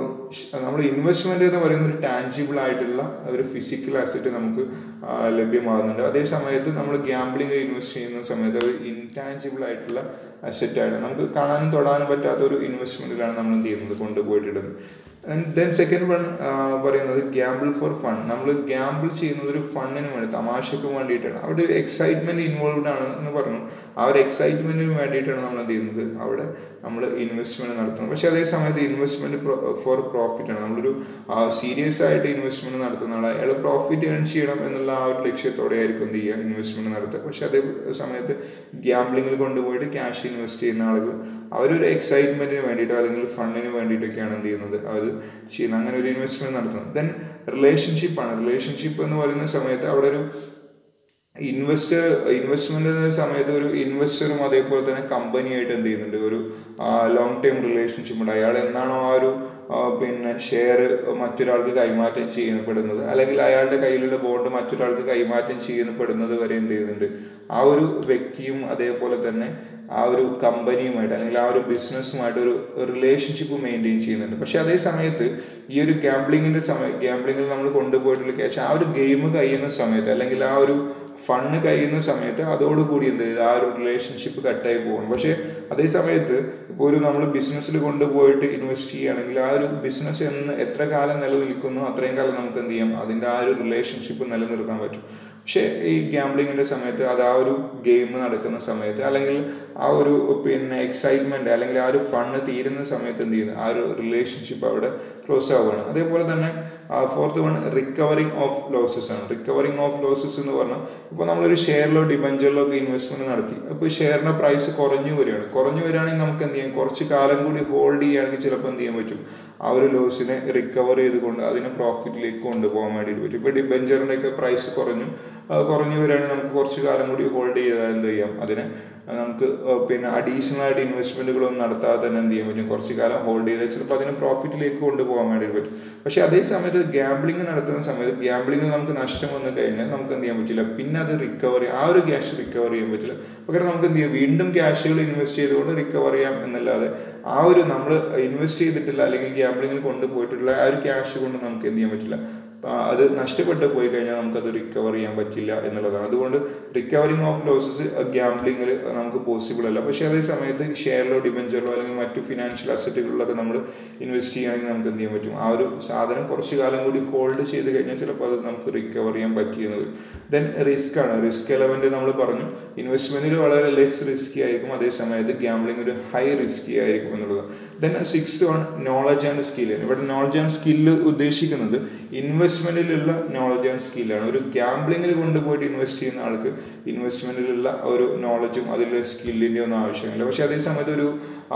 നമ്മൾ ഇൻവെസ്റ്റ്മെന്റ് എന്ന് പറയുന്ന ഒരു ടാഞ്ചിബിൾ ആയിട്ടുള്ള ഒരു ഫിസിക്കൽ അസറ്റ് നമുക്ക് ആ, ലഭ്യമാകുന്നുണ്ട് അതേ സമയത്ത് നമ്മൾ ഗ്യാംബ്ലിംഗ് ഇൻവെസ്റ്റ് ചെയ്യുന്ന സമയത്ത് ഒരു ഇൻടാഞ്ചിബിൾ ആയിട്ടുള്ള അസറ്റാണ് നമുക്ക് കാണാനും തൊടാനും പറ്റാത്ത ഒരു ഇൻവെസ്റ്റ്മെന്റിലാണ് നമ്മൾ എന്ത് ചെയ്യുന്നത് കൊണ്ടുപോയിട്ടിടുന്നത് ദെൻ സെക്കൻഡ് വൺ പറയുന്നത് ഗ്യാമ്പിൾ ഫോർ ഫൺ നമ്മൾ ഗ്യാമ്പിൾ ചെയ്യുന്നത് ഒരു ഫണ്ണിന് വേണ്ടി തമാശക്ക് വേണ്ടിയിട്ടാണ് അവിടെ ഒരു എക്സൈറ്റ്മെന്റ് ഇൻവോൾവ് ആണ് എന്ന് പറഞ്ഞു ആ ഒരു എക്സൈറ്റ്മെന്റിന് വേണ്ടിയിട്ടാണ് നമ്മൾ എന്ത് ചെയ്യുന്നത് അവിടെ നമ്മൾ ഇൻവെസ്റ്റ്മെന്റ് നടത്തുന്നത് പക്ഷെ അതേ സമയത്ത് ഇൻവെസ്റ്റ്മെന്റ് ഫോർ പ്രോഫിറ്റ് ആണ് നമ്മളൊരു സീരിയസ് ആയിട്ട് ഇൻവെസ്റ്റ്മെന്റ് നടത്തുന്ന ആൾ അയാൾ പ്രോഫിറ്റ് ഏൺ ചെയ്യണം എന്നുള്ള ആ ഒരു ലക്ഷ്യത്തോടെ ആയിരിക്കും എന്ത് ചെയ്യുക ഇൻവെസ്റ്റ്മെന്റ് നടത്തുക പക്ഷെ അതേ സമയത്ത് ഗ്യാംബ്ലിങ്ങിൽ കൊണ്ടുപോയിട്ട് ക്യാഷ് ഇൻവെസ്റ്റ് ചെയ്യുന്ന ആളുകൾ അവരൊരു എക്സൈറ്റ്മെന്റിന് വേണ്ടിയിട്ടോ അല്ലെങ്കിൽ ഫണ്ടിന് വേണ്ടിയിട്ടൊക്കെയാണ് എന്ത് ചെയ്യുന്നത് അവർ ചെയ്യുന്നത് അങ്ങനെ ഒരു ഇൻവെസ്റ്റ്മെന്റ് നടത്തുന്നത് ദെൻ റിലേഷൻഷിപ്പാണ് റിലേഷൻഷിപ്പ് എന്ന് പറയുന്ന സമയത്ത് അവിടെ ഒരു ഇൻവെസ്റ്റർ ഇൻവെസ്റ്റ്മെന്റ് സമയത്ത് ഒരു ഇൻവെസ്റ്ററും അതേപോലെ തന്നെ കമ്പനിയായിട്ട് എന്ത് ചെയ്യുന്നുണ്ട് ഒരു ലോങ് ടൈം റിലേഷൻഷിപ്പ് ഉണ്ട് അയാൾ എന്നാണോ ആ ഒരു ആ, പിന്നെ ഷെയർ മറ്റൊരാൾക്ക് കൈമാറ്റം ചെയ്യപ്പെടുന്നത് അല്ലെങ്കിൽ അയാളുടെ കയ്യിലുള്ള ബോണ്ട് മറ്റൊരാൾക്ക് കൈമാറ്റം ചെയ്യപ്പെടുന്നത് വരെ എന്ത് ചെയ്യുന്നുണ്ട് ആ ഒരു വ്യക്തിയും അതേപോലെ തന്നെ ആ ഒരു കമ്പനിയുമായിട്ട് അല്ലെങ്കിൽ ആ ഒരു ബിസിനസ്സുമായിട്ട് ഒരു റിലേഷൻഷിപ്പ് മെയിൻറ്റെയിൻ ചെയ്യുന്നുണ്ട് പക്ഷെ അതേ സമയത്ത് ഈ ഒരു ഗാംബ്ലിങ്ങിന്റെ സമയം ഗാംബ്ലിങ്ങിൽ നമ്മൾ കൊണ്ടുപോയിട്ടുള്ള ക്യാഷ് ആ ഒരു ഗെയിം കഴിയുന്ന സമയത്ത് അല്ലെങ്കിൽ ആ ഒരു ഫണ്ട് കഴിയുന്ന സമയത്ത് അതോടുകൂടി എന്ത് ചെയ്തു ആ ഒരു റിലേഷൻഷിപ്പ് കട്ടായി പോകും പക്ഷേ അതേ സമയത്ത് ഇപ്പോൾ ഒരു നമ്മൾ ബിസിനസ്സിൽ കൊണ്ടുപോയിട്ട് ഇൻവെസ്റ്റ് ചെയ്യുകയാണെങ്കിൽ ആ ഒരു ബിസിനസ് എന്ന് എത്ര കാലം നിലനിൽക്കുന്നു അത്രയും കാലം നമുക്ക് എന്ത് ചെയ്യാം അതിൻ്റെ ആ ഒരു റിലേഷൻഷിപ്പ് നിലനിർത്താൻ പറ്റും പക്ഷേ ഈ ഗാംബ്ലിങ്ങിന്റെ സമയത്ത് അത് ആ ഒരു ഗെയിം നടക്കുന്ന സമയത്ത് അല്ലെങ്കിൽ ആ ഒരു പിന്നെ എക്സൈറ്റ്മെന്റ് അല്ലെങ്കിൽ ആ ഒരു ഫണ്ട് തീരുന്ന സമയത്ത് എന്ത് ചെയ്യുന്നു ആ ഒരു റിലേഷൻഷിപ്പ് അവിടെ ക്ലോസ് ആവുകയാണ് അതേപോലെ തന്നെ fourth one recovering of losses ആണ് റിക്കവറിങ് ഓഫ് ലോസസ് എന്ന് പറഞ്ഞാൽ ഇപ്പോൾ നമ്മളൊരു ഷെയറിലോ ഡിബഞ്ചറിലോ ഒക്കെ ഇൻവെസ്റ്റ്മെന്റ് നടത്തി അപ്പോൾ ഷെയറിന്റെ പ്രൈസ് കുറഞ്ഞു വരികയാണ് കുറഞ്ഞു വരികയാണെങ്കിൽ നമുക്ക് എന്ത് ചെയ്യാം കുറച്ച് കാലം കൂടി ഹോൾഡ് ചെയ്യുകയാണെങ്കിൽ ചിലപ്പോൾ എന്ത് ചെയ്യാൻ പറ്റും ആ ഒരു ലോസിനെ റിക്കവർ ചെയ്തുകൊണ്ട് അതിനെ പ്രോഫിറ്റിലേക്ക് കൊണ്ടുപോകാൻ വേണ്ടിയിട്ട് പറ്റും ഇപ്പോൾ ഡിബഞ്ചറിൻ്റെ ഒക്കെ പ്രൈസ് കുറഞ്ഞു അത് കുറഞ്ഞു വരികയാണെങ്കിൽ നമുക്ക് കുറച്ച് കാലം കൂടി ഹോൾഡ് ചെയ്താൽ എന്ത് ചെയ്യാം അതിനെ നമുക്ക് പിന്നെ അഡീഷണൽ ആയിട്ട് ഇൻവെസ്റ്റ്മെന്റുകളൊന്നും നടത്താതെ തന്നെ എന്ത് ചെയ്യാൻ പറ്റും കുറച്ച് കാലം ഹോൾഡ് ചെയ്താൽ ചിലപ്പോൾ അതിനെ പ്രോഫിറ്റിലേക്ക് കൊണ്ടുപോകാൻ വേണ്ടിയിട്ട് പറ്റും പക്ഷെ അതേ സമയത്ത് ഗ്യാംബ്ലിംഗ് നടത്തുന്ന സമയത്ത് ഗ്യാംബ്ലിംഗിൽ നമുക്ക് നഷ്ടം വന്നു കഴിഞ്ഞാൽ നമുക്ക് എന്ത് ചെയ്യാൻ പറ്റില്ല പിന്നെ അത് റിക്കവർ ആ ഒരു ക്യാഷ് റിക്കവർ ചെയ്യാൻ പറ്റില്ല പകരം നമുക്ക് എന്ത് ചെയ്യാം വീണ്ടും ക്യാഷുകൾ ഇൻവെസ്റ്റ് ചെയ്തുകൊണ്ട് റിക്കവർ ചെയ്യാം എന്നല്ലാതെ ആ ഒരു നമ്മൾ ഇൻവെസ്റ്റ് ചെയ്തിട്ടില്ല അല്ലെങ്കിൽ ഗ്യാംബ്ലിങ്ങിൽ കൊണ്ടുപോയിട്ടുള്ള ആ ഒരു ക്യാഷ് കൊണ്ട് നമുക്ക് എന്ത് ചെയ്യാൻ പറ്റില്ല ആ, അത് നഷ്ടപ്പെട്ട് പോയി കഴിഞ്ഞാൽ നമുക്കത് റിക്കവർ ചെയ്യാൻ പറ്റില്ല എന്നുള്ളതാണ് അതുകൊണ്ട് റിക്കവറിങ് ഓഫ് ലോസസ് ഗ്യാംബ്ലിങ്ങിൽ നമുക്ക് പോസിബിൾ അല്ല പക്ഷേ അതേ സമയത്ത് ഷെയറിലോ ഡിബഞ്ചറിലോ അല്ലെങ്കിൽ മറ്റു ഫിനാൻഷ്യൽ അസറ്റുകളിലൊക്കെ നമ്മൾ ഇൻവെസ്റ്റ് ചെയ്യുകയാണെങ്കിൽ നമുക്ക് എന്ത് ചെയ്യാൻ പറ്റും ആ ഒരു സാധനം കുറച്ച് കാലം കൂടി ഹോൾഡ് ചെയ്ത് കഴിഞ്ഞാൽ ചിലപ്പോൾ അത് നമുക്ക് റിക്കവർ ചെയ്യാൻ പറ്റിയെന്നത് ദെൻ റിസ്ക് ആണ് റിസ്ക് എലമെന്റ് നമ്മൾ പറഞ്ഞു ഇൻവെസ്റ്റ്മെന്റിൽ വളരെ ലെസ് റിസ്കി ആയിരിക്കും അതേ സമയത്ത് ഗ്യാംബ്ലിംഗ് ഒരു ഹൈ റിസ്കി ആയിരിക്കും എന്നുള്ളത് then six one knowledge and skill ഇവിടെ നോളജ് ആൻഡ് സ്കില്ല് ഉദ്ദേശിക്കുന്നത് ഇൻവെസ്റ്റ്മെന്റിലുള്ള നോളജ് ആൻഡ് സ്കില്ലാണ് ഒരു ഗ്യാംബ്ലിങ്ങിൽ കൊണ്ടുപോയിട്ട് ഇൻവെസ്റ്റ് ചെയ്യുന്ന ആൾക്ക് ഇൻവെസ്റ്റ്മെന്റിലുള്ള ഒരു നോളജും അതിലുള്ള സ്കില്ലിന്റെ ഒന്നും ആവശ്യമില്ല പക്ഷെ അതേ സമയത്ത് ഒരു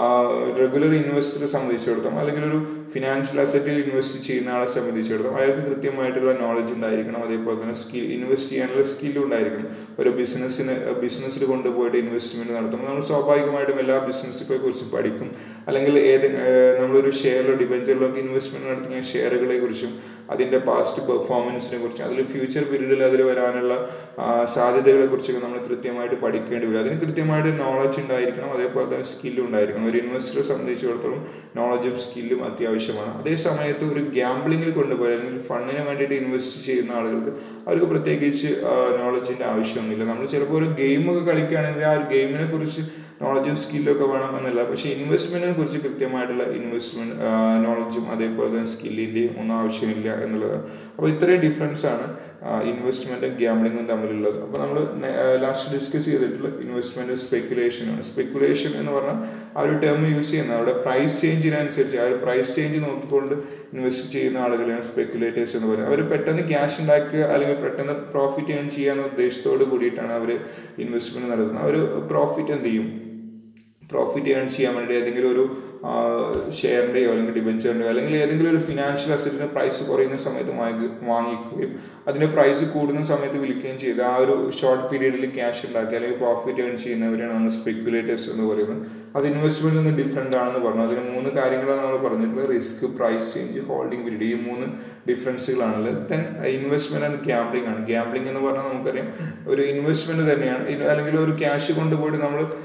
റെഗുലർ ഇൻവെസ്റ്ററെ സംബന്ധിച്ചിടത്തോളം അല്ലെങ്കിൽ ഒരു ഫിനാൻഷ്യൽ അസറ്റിൽ ഇൻവെസ്റ്റ് ചെയ്യുന്ന ആളെ സംബന്ധിച്ചിടത്തോളം അയാൾക്ക് കൃത്യമായിട്ടുള്ള നോളജ് ഉണ്ടായിരിക്കണം അതേപോലെ തന്നെ സ്കിൽ ഇൻവെസ്റ്റ് ചെയ്യാനുള്ള സ്കില്ലും ഉണ്ടായിരിക്കണം ഒരു ബിസിനസ്സിന് ബിസിനസ്സിൽ കൊണ്ടുപോയിട്ട് ഇൻവെസ്റ്റ്മെന്റ് നടത്തുമ്പോൾ നമ്മൾ സ്വാഭാവികമായിട്ടും എല്ലാ ബിസിനസ്സുകളെ കുറിച്ച് പഠിക്കും അല്ലെങ്കിൽ ഏത് ഏഹ് നമ്മളൊരു ഷെയറിലോ ഡിബഞ്ചറിലോ ഒക്കെ ഇൻവെസ്റ്റ്മെന്റ് നടത്തുന്ന ഷെയറുകളെ കുറിച്ചും അതിന്റെ പാസ്റ്റ് പെർഫോമൻസിനെ കുറിച്ചും അതിൽ ഫ്യൂച്ചർ പീരീഡിൽ അതിൽ വരാനുള്ള ആ, സാധ്യതകളെ കുറിച്ചൊക്കെ നമ്മൾ കൃത്യമായിട്ട് പഠിക്കേണ്ടി വരും അതിന് കൃത്യമായിട്ട് നോളജ് ഉണ്ടായിരിക്കണം അതേപോലെ തന്നെ സ്കില്ലും ഉണ്ടായിരിക്കണം ഒരു ഇൻവെസ്റ്ററെ സംബന്ധിച്ചിടത്തോളം നോളജും സ്കില്ലും അത്യാവശ്യമാണ് അതേ സമയത്ത് ഒരു ഗ്യാംബ്ലിങ്ങിൽ കൊണ്ടുപോയി അല്ലെങ്കിൽ ഫണ്ടിന് വേണ്ടിയിട്ട് ഇൻവെസ്റ്റ് ചെയ്യുന്ന ആളുകൾക്ക് അവർക്ക് പ്രത്യേകിച്ച് നോളജിന്റെ ആവശ്യമൊന്നുമില്ല നമ്മൾ ചിലപ്പോൾ ഒരു ഗെയിമൊക്കെ കളിക്കുകയാണെങ്കിൽ ആ ഒരു ഗെയിമിനെ കുറിച്ച് നോളജും സ്കില്ലും ഒക്കെ വേണം എന്നല്ല പക്ഷേ ഇൻവെസ്റ്റ്മെന്റിനെ കുറിച്ച് കൃത്യമായിട്ടുള്ള ഇൻവെസ്റ്റ്മെന്റ് നോളജും അതേപോലെ തന്നെ സ്കില്ലിന്റെയും ഒന്നും ആവശ്യമില്ല എന്നുള്ളതാണ് അപ്പോൾ ഇത്രയും ഡിഫറൻസ് ആണ് ഇൻവെസ്റ്റ്മെന്റും ഗ്യാംബ്ലിങ്ങും തമ്മിലുള്ളത് അപ്പോൾ നമ്മൾ ലാസ്റ്റ് ഡിസ്കസ് ചെയ്തിട്ടുള്ള ഇൻവെസ്റ്റ്മെന്റ് സ്പെക്കുലേഷൻ ആണ് സ്പെക്കുലേഷൻ എന്ന് പറഞ്ഞാൽ ആ ഒരു ടേം യൂസ് ചെയ്യുന്നത് അവിടെ പ്രൈസ് ചേഞ്ചിനനുസരിച്ച് ആ ഒരു പ്രൈസ് ചേഞ്ച് നോക്കിക്കൊണ്ട് ഇൻവെസ്റ്റ് ചെയ്യുന്ന ആളുകളെയാണ് സ്പെക്കുലേറ്റേഴ്സ് എന്ന് പറയുന്നത് അവർ പെട്ടെന്ന് ക്യാഷ് ഉണ്ടാക്കുക അല്ലെങ്കിൽ പെട്ടെന്ന് പ്രോഫിറ്റ് ഏൺ ചെയ്യാന്ന ഉദ്ദേശത്തോട് കൂടിയിട്ടാണ് അവർ ഇൻവെസ്റ്റ്മെന്റ് നടത്തുന്നത് അവർ പ്രോഫിറ്റ് എന്ത് ചെയ്യും പ്രോഫിറ്റ് ഏൺ ചെയ്യാൻ വേണ്ടി ഏതെങ്കിലും ഒരു ഷെയറിൻ്റെയോ അല്ലെങ്കിൽ ഡിബഞ്ചറിൻ്റെയോ അല്ലെങ്കിൽ ഏതെങ്കിലും ഒരു ഫിനാൻഷ്യൽ അസറ്റിൻ്റെ പ്രൈസ് കുറയുന്ന സമയത്ത് വാങ്ങി വാങ്ങിക്കുകയും അതിൻ്റെ പ്രൈസ് കൂടുന്ന സമയത്ത് വിൽക്കുകയും ചെയ്ത് ആ ഒരു ഷോർട്ട് പീരീഡിൽ ക്യാഷ് ഉണ്ടാക്കി അല്ലെങ്കിൽ പ്രോഫിറ്റ് ഏൺ ചെയ്യുന്നവരാണ് നമ്മൾ സ്പെക്കുലേറ്റേഴ്സ് എന്ന് പറയുന്നത് അത് ഇൻവെസ്റ്റ്മെന്റ് നിന്ന് ഡിഫറെൻ്റ് ആണെന്ന് പറഞ്ഞു അതിന് മൂന്ന് കാര്യങ്ങളാണ് നമ്മൾ പറഞ്ഞിട്ടുള്ളത് risk price change holding period ഈ മൂന്ന് ഡിഫറൻസുകളാണുള്ളത് ദെൻ ഇൻവെസ്റ്റ്മെന്റ് ആൻഡ് ഗ്യാംബ്ലിംഗ് ആണ് ഗ്യാംബ്ലിംഗ് എന്ന് പറഞ്ഞാൽ നമുക്കറിയാം ഒരു ഇൻവെസ്റ്റ്മെന്റ് തന്നെയാണ് ഇൻ- അല്ലെങ്കിൽ ഒരു ക്യാഷ് കൊണ്ടുപോയിട്ട് നമ്മൾ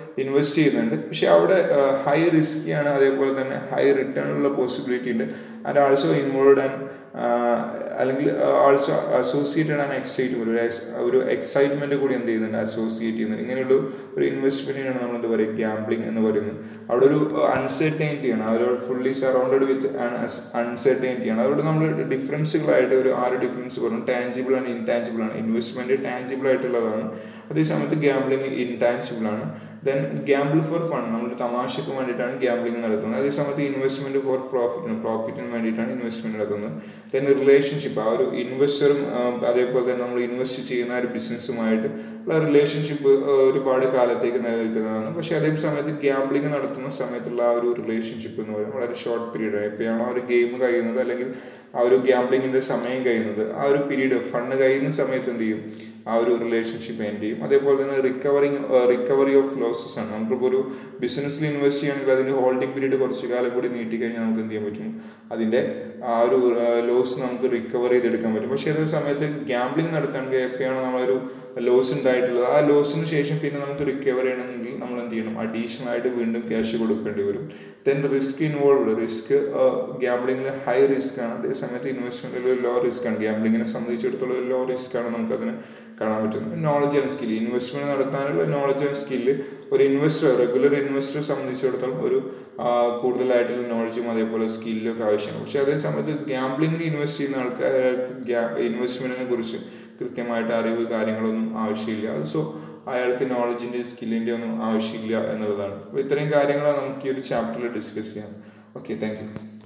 ഇൻവെസ്റ്റ് ചെയ്യുന്നുണ്ട് പക്ഷെ അവിടെ ഹൈ റിസ്ക്കിയാണ് അതേപോലെ തന്നെ ഹൈ റിട്ടേൺ ഉള്ള പോസിബിലിറ്റി ഉണ്ട് ആൻഡ് ആൾസോ ഇൻവോൾവ് ആൻഡ് അല്ലെങ്കിൽ ആൾസോ അസോസിയേറ്റഡ് ആൻഡ് എക്സൈറ്റ്മെന്റ് ഒരു ex- ഒരു എക്സൈറ്റ്മെന്റ് കൂടി എന്ത് ചെയ്യുന്നുണ്ട് അസോസിയേറ്റ് ചെയ്യുന്നുണ്ട് ഇങ്ങനെയുള്ള ഒരു ഇൻവെസ്റ്റ്മെന്റിനാണ് നമ്മൾ എന്താ പറയുക ഗ്യാംബ്ലിംഗ് എന്ന് പറയുന്നത് അവിടെ ഒരു അൺസർട്ടൈനിറ്റിയാണ് അവർ ഫുള്ളി സറൗണ്ടഡ് വിത്ത് അൺസർട്ടൈനിറ്റിയാണ് അവിടെ നമ്മൾ ഡിഫറൻസുകളായിട്ട് ഒരു ആറ് ഡിഫറൻസ് പറഞ്ഞു ടാഞ്ചിബിൾ ആണ് ഇൻടാഞ്ചിബിൾ ആണ് ഇൻവെസ്റ്റ്മെന്റ് ടാഞ്ചിബിൾ ആയിട്ടുള്ളതാണ് അതേസമയത്ത് ഗ്യാംബ്ലിംഗ് ഇൻടാഞ്ചിബിൾ ആണ് ദെൻ ഗ്യാമ്പിൾ ഫോർ ഫൺ നമ്മൾ തമാശക്ക് വേണ്ടിയിട്ടാണ് ഗ്യാമ്പിളിംഗ് നടത്തുന്നത് അതേസമയത്ത് ഇൻവെസ്റ്റ്മെന്റ് ഫോർ പ്രോഫിറ്റിന് പ്രോഫിറ്റിന് വേണ്ടിയിട്ടാണ് ഇൻവെസ്റ്റ്മെന്റ് നടത്തുന്നത് ദെൻ റിലേഷൻഷിപ്പ് ആ ഒരു ഇൻവെസ്റ്ററും അതേപോലെ തന്നെ നമ്മൾ ഇൻവെസ്റ്റ് ചെയ്യുന്ന ആ ഒരു ബിസിനസ്സുമായിട്ട് ഉള്ള റിലേഷൻഷിപ്പ് ഒരുപാട് കാലത്തേക്ക് നിലനിൽക്കുന്നതാണ് പക്ഷെ അതേ സമയത്ത് ഗ്യാമ്പിളിംഗ് നടത്തുന്ന സമയത്തുള്ള ആ ഒരു റിലേഷൻഷിപ്പ് എന്ന് പറയുന്നത് വളരെ ഷോർട്ട് പീരീഡ് എപ്പോഴാണോ ആ ഒരു ഗെയിം കഴിയുന്നത് അല്ലെങ്കിൽ ആ ഒരു ഗ്യാമ്പിളിങ്ങിന്റെ സമയം കഴിയുന്നത് ആ ഒരു പീരീഡ് ഫണ്ട് കഴിയുന്ന സമയത്ത് എന്ത് ചെയ്യും ആ ഒരു റിലേഷൻഷിപ്പ് എൻഡ് ചെയ്യും അതേപോലെ തന്നെ റിക്കവറിങ് റിക്കവറി ഓഫ് ലോസസ് ആണ് നമുക്കിപ്പോൾ ഒരു ബിസിനസ്സിൽ ഇൻവെസ്റ്റ് ചെയ്യുകയാണെങ്കിൽ അതിൻ്റെ ഹോൾഡിംഗ് പീരീഡ് കുറച്ച് കാലം കൂടി നീട്ടിക്കഴിഞ്ഞാൽ നമുക്ക് എന്ത് ചെയ്യാൻ പറ്റും അതിൻ്റെ ആ ഒരു ലോസ് നമുക്ക് റിക്കവർ ചെയ്തെടുക്കാൻ പറ്റും പക്ഷേ അതേ സമയത്ത് ഗ്യാമ്പിളിംഗ് നടത്തുകയാണെങ്കിൽ എപ്പോഴാണ് നമ്മളൊരു ലോസ് ഉണ്ടായിട്ടുള്ളത് ആ ലോസിന് ശേഷം പിന്നെ നമുക്ക് റിക്കവർ ചെയ്യണമെങ്കിൽ നമ്മൾ എന്ത് ചെയ്യണം അഡീഷണൽ ആയിട്ട് വീണ്ടും ക്യാഷ് കൊടുക്കേണ്ടി വരും ദെൻ റിസ്ക് ഇൻവോൾവ് റിസ്ക് ഗ്യാമ്പിളിംഗിൽ ഹൈ റിസ്ക് ആണ് അതേ സമയത്ത് ഇൻവെസ്റ്റ്മെന്റിൽ ലോ റിസ്ക് ആണ് ഗ്യാമ്പിളിങ്ങിനെ സംബന്ധിച്ചിടത്തോളം ലോ റിസ്ക് ആണ് നമുക്കതിന് കാണാൻ പറ്റുന്നത് നോളജ് ആൻഡ് സ്കിൽ ഇൻവെസ്റ്റ്മെന്റ് നടത്താനുള്ള നോളജ് ആൻഡ് സ്കില്ല് ഒരു ഇൻവെസ്റ്റർ റെഗുലർ ഇൻവെസ്റ്ററെ സംബന്ധിച്ചിടത്തോളം ഒരു കൂടുതലായിട്ടുള്ള നോളജും അതേപോലെ സ്കില്ലും ഒക്കെ ആവശ്യമാണ് പക്ഷെ അതേ സമയത്ത് ഗ്യാമ്പിളിങ്ങിന് ഇൻവെസ്റ്റ് ചെയ്യുന്ന ആൾക്കാർ ഇൻവെസ്റ്റ്മെന്റിനെ കുറിച്ച് കൃത്യമായിട്ട് അറിവ് കാര്യങ്ങളൊന്നും ആവശ്യമില്ല സോ അയാൾക്ക് നോളജിന്റെ സ്കില്ലിന്റെ ഒന്നും ആവശ്യമില്ല എന്നുള്ളതാണ് അപ്പോൾ ഇത്രയും കാര്യങ്ങളാണ് നമുക്ക് ഈ ഒരു ചാപ്റ്ററിൽ ഡിസ്കസ് ചെയ്യാം ഓക്കെ താങ്ക് യു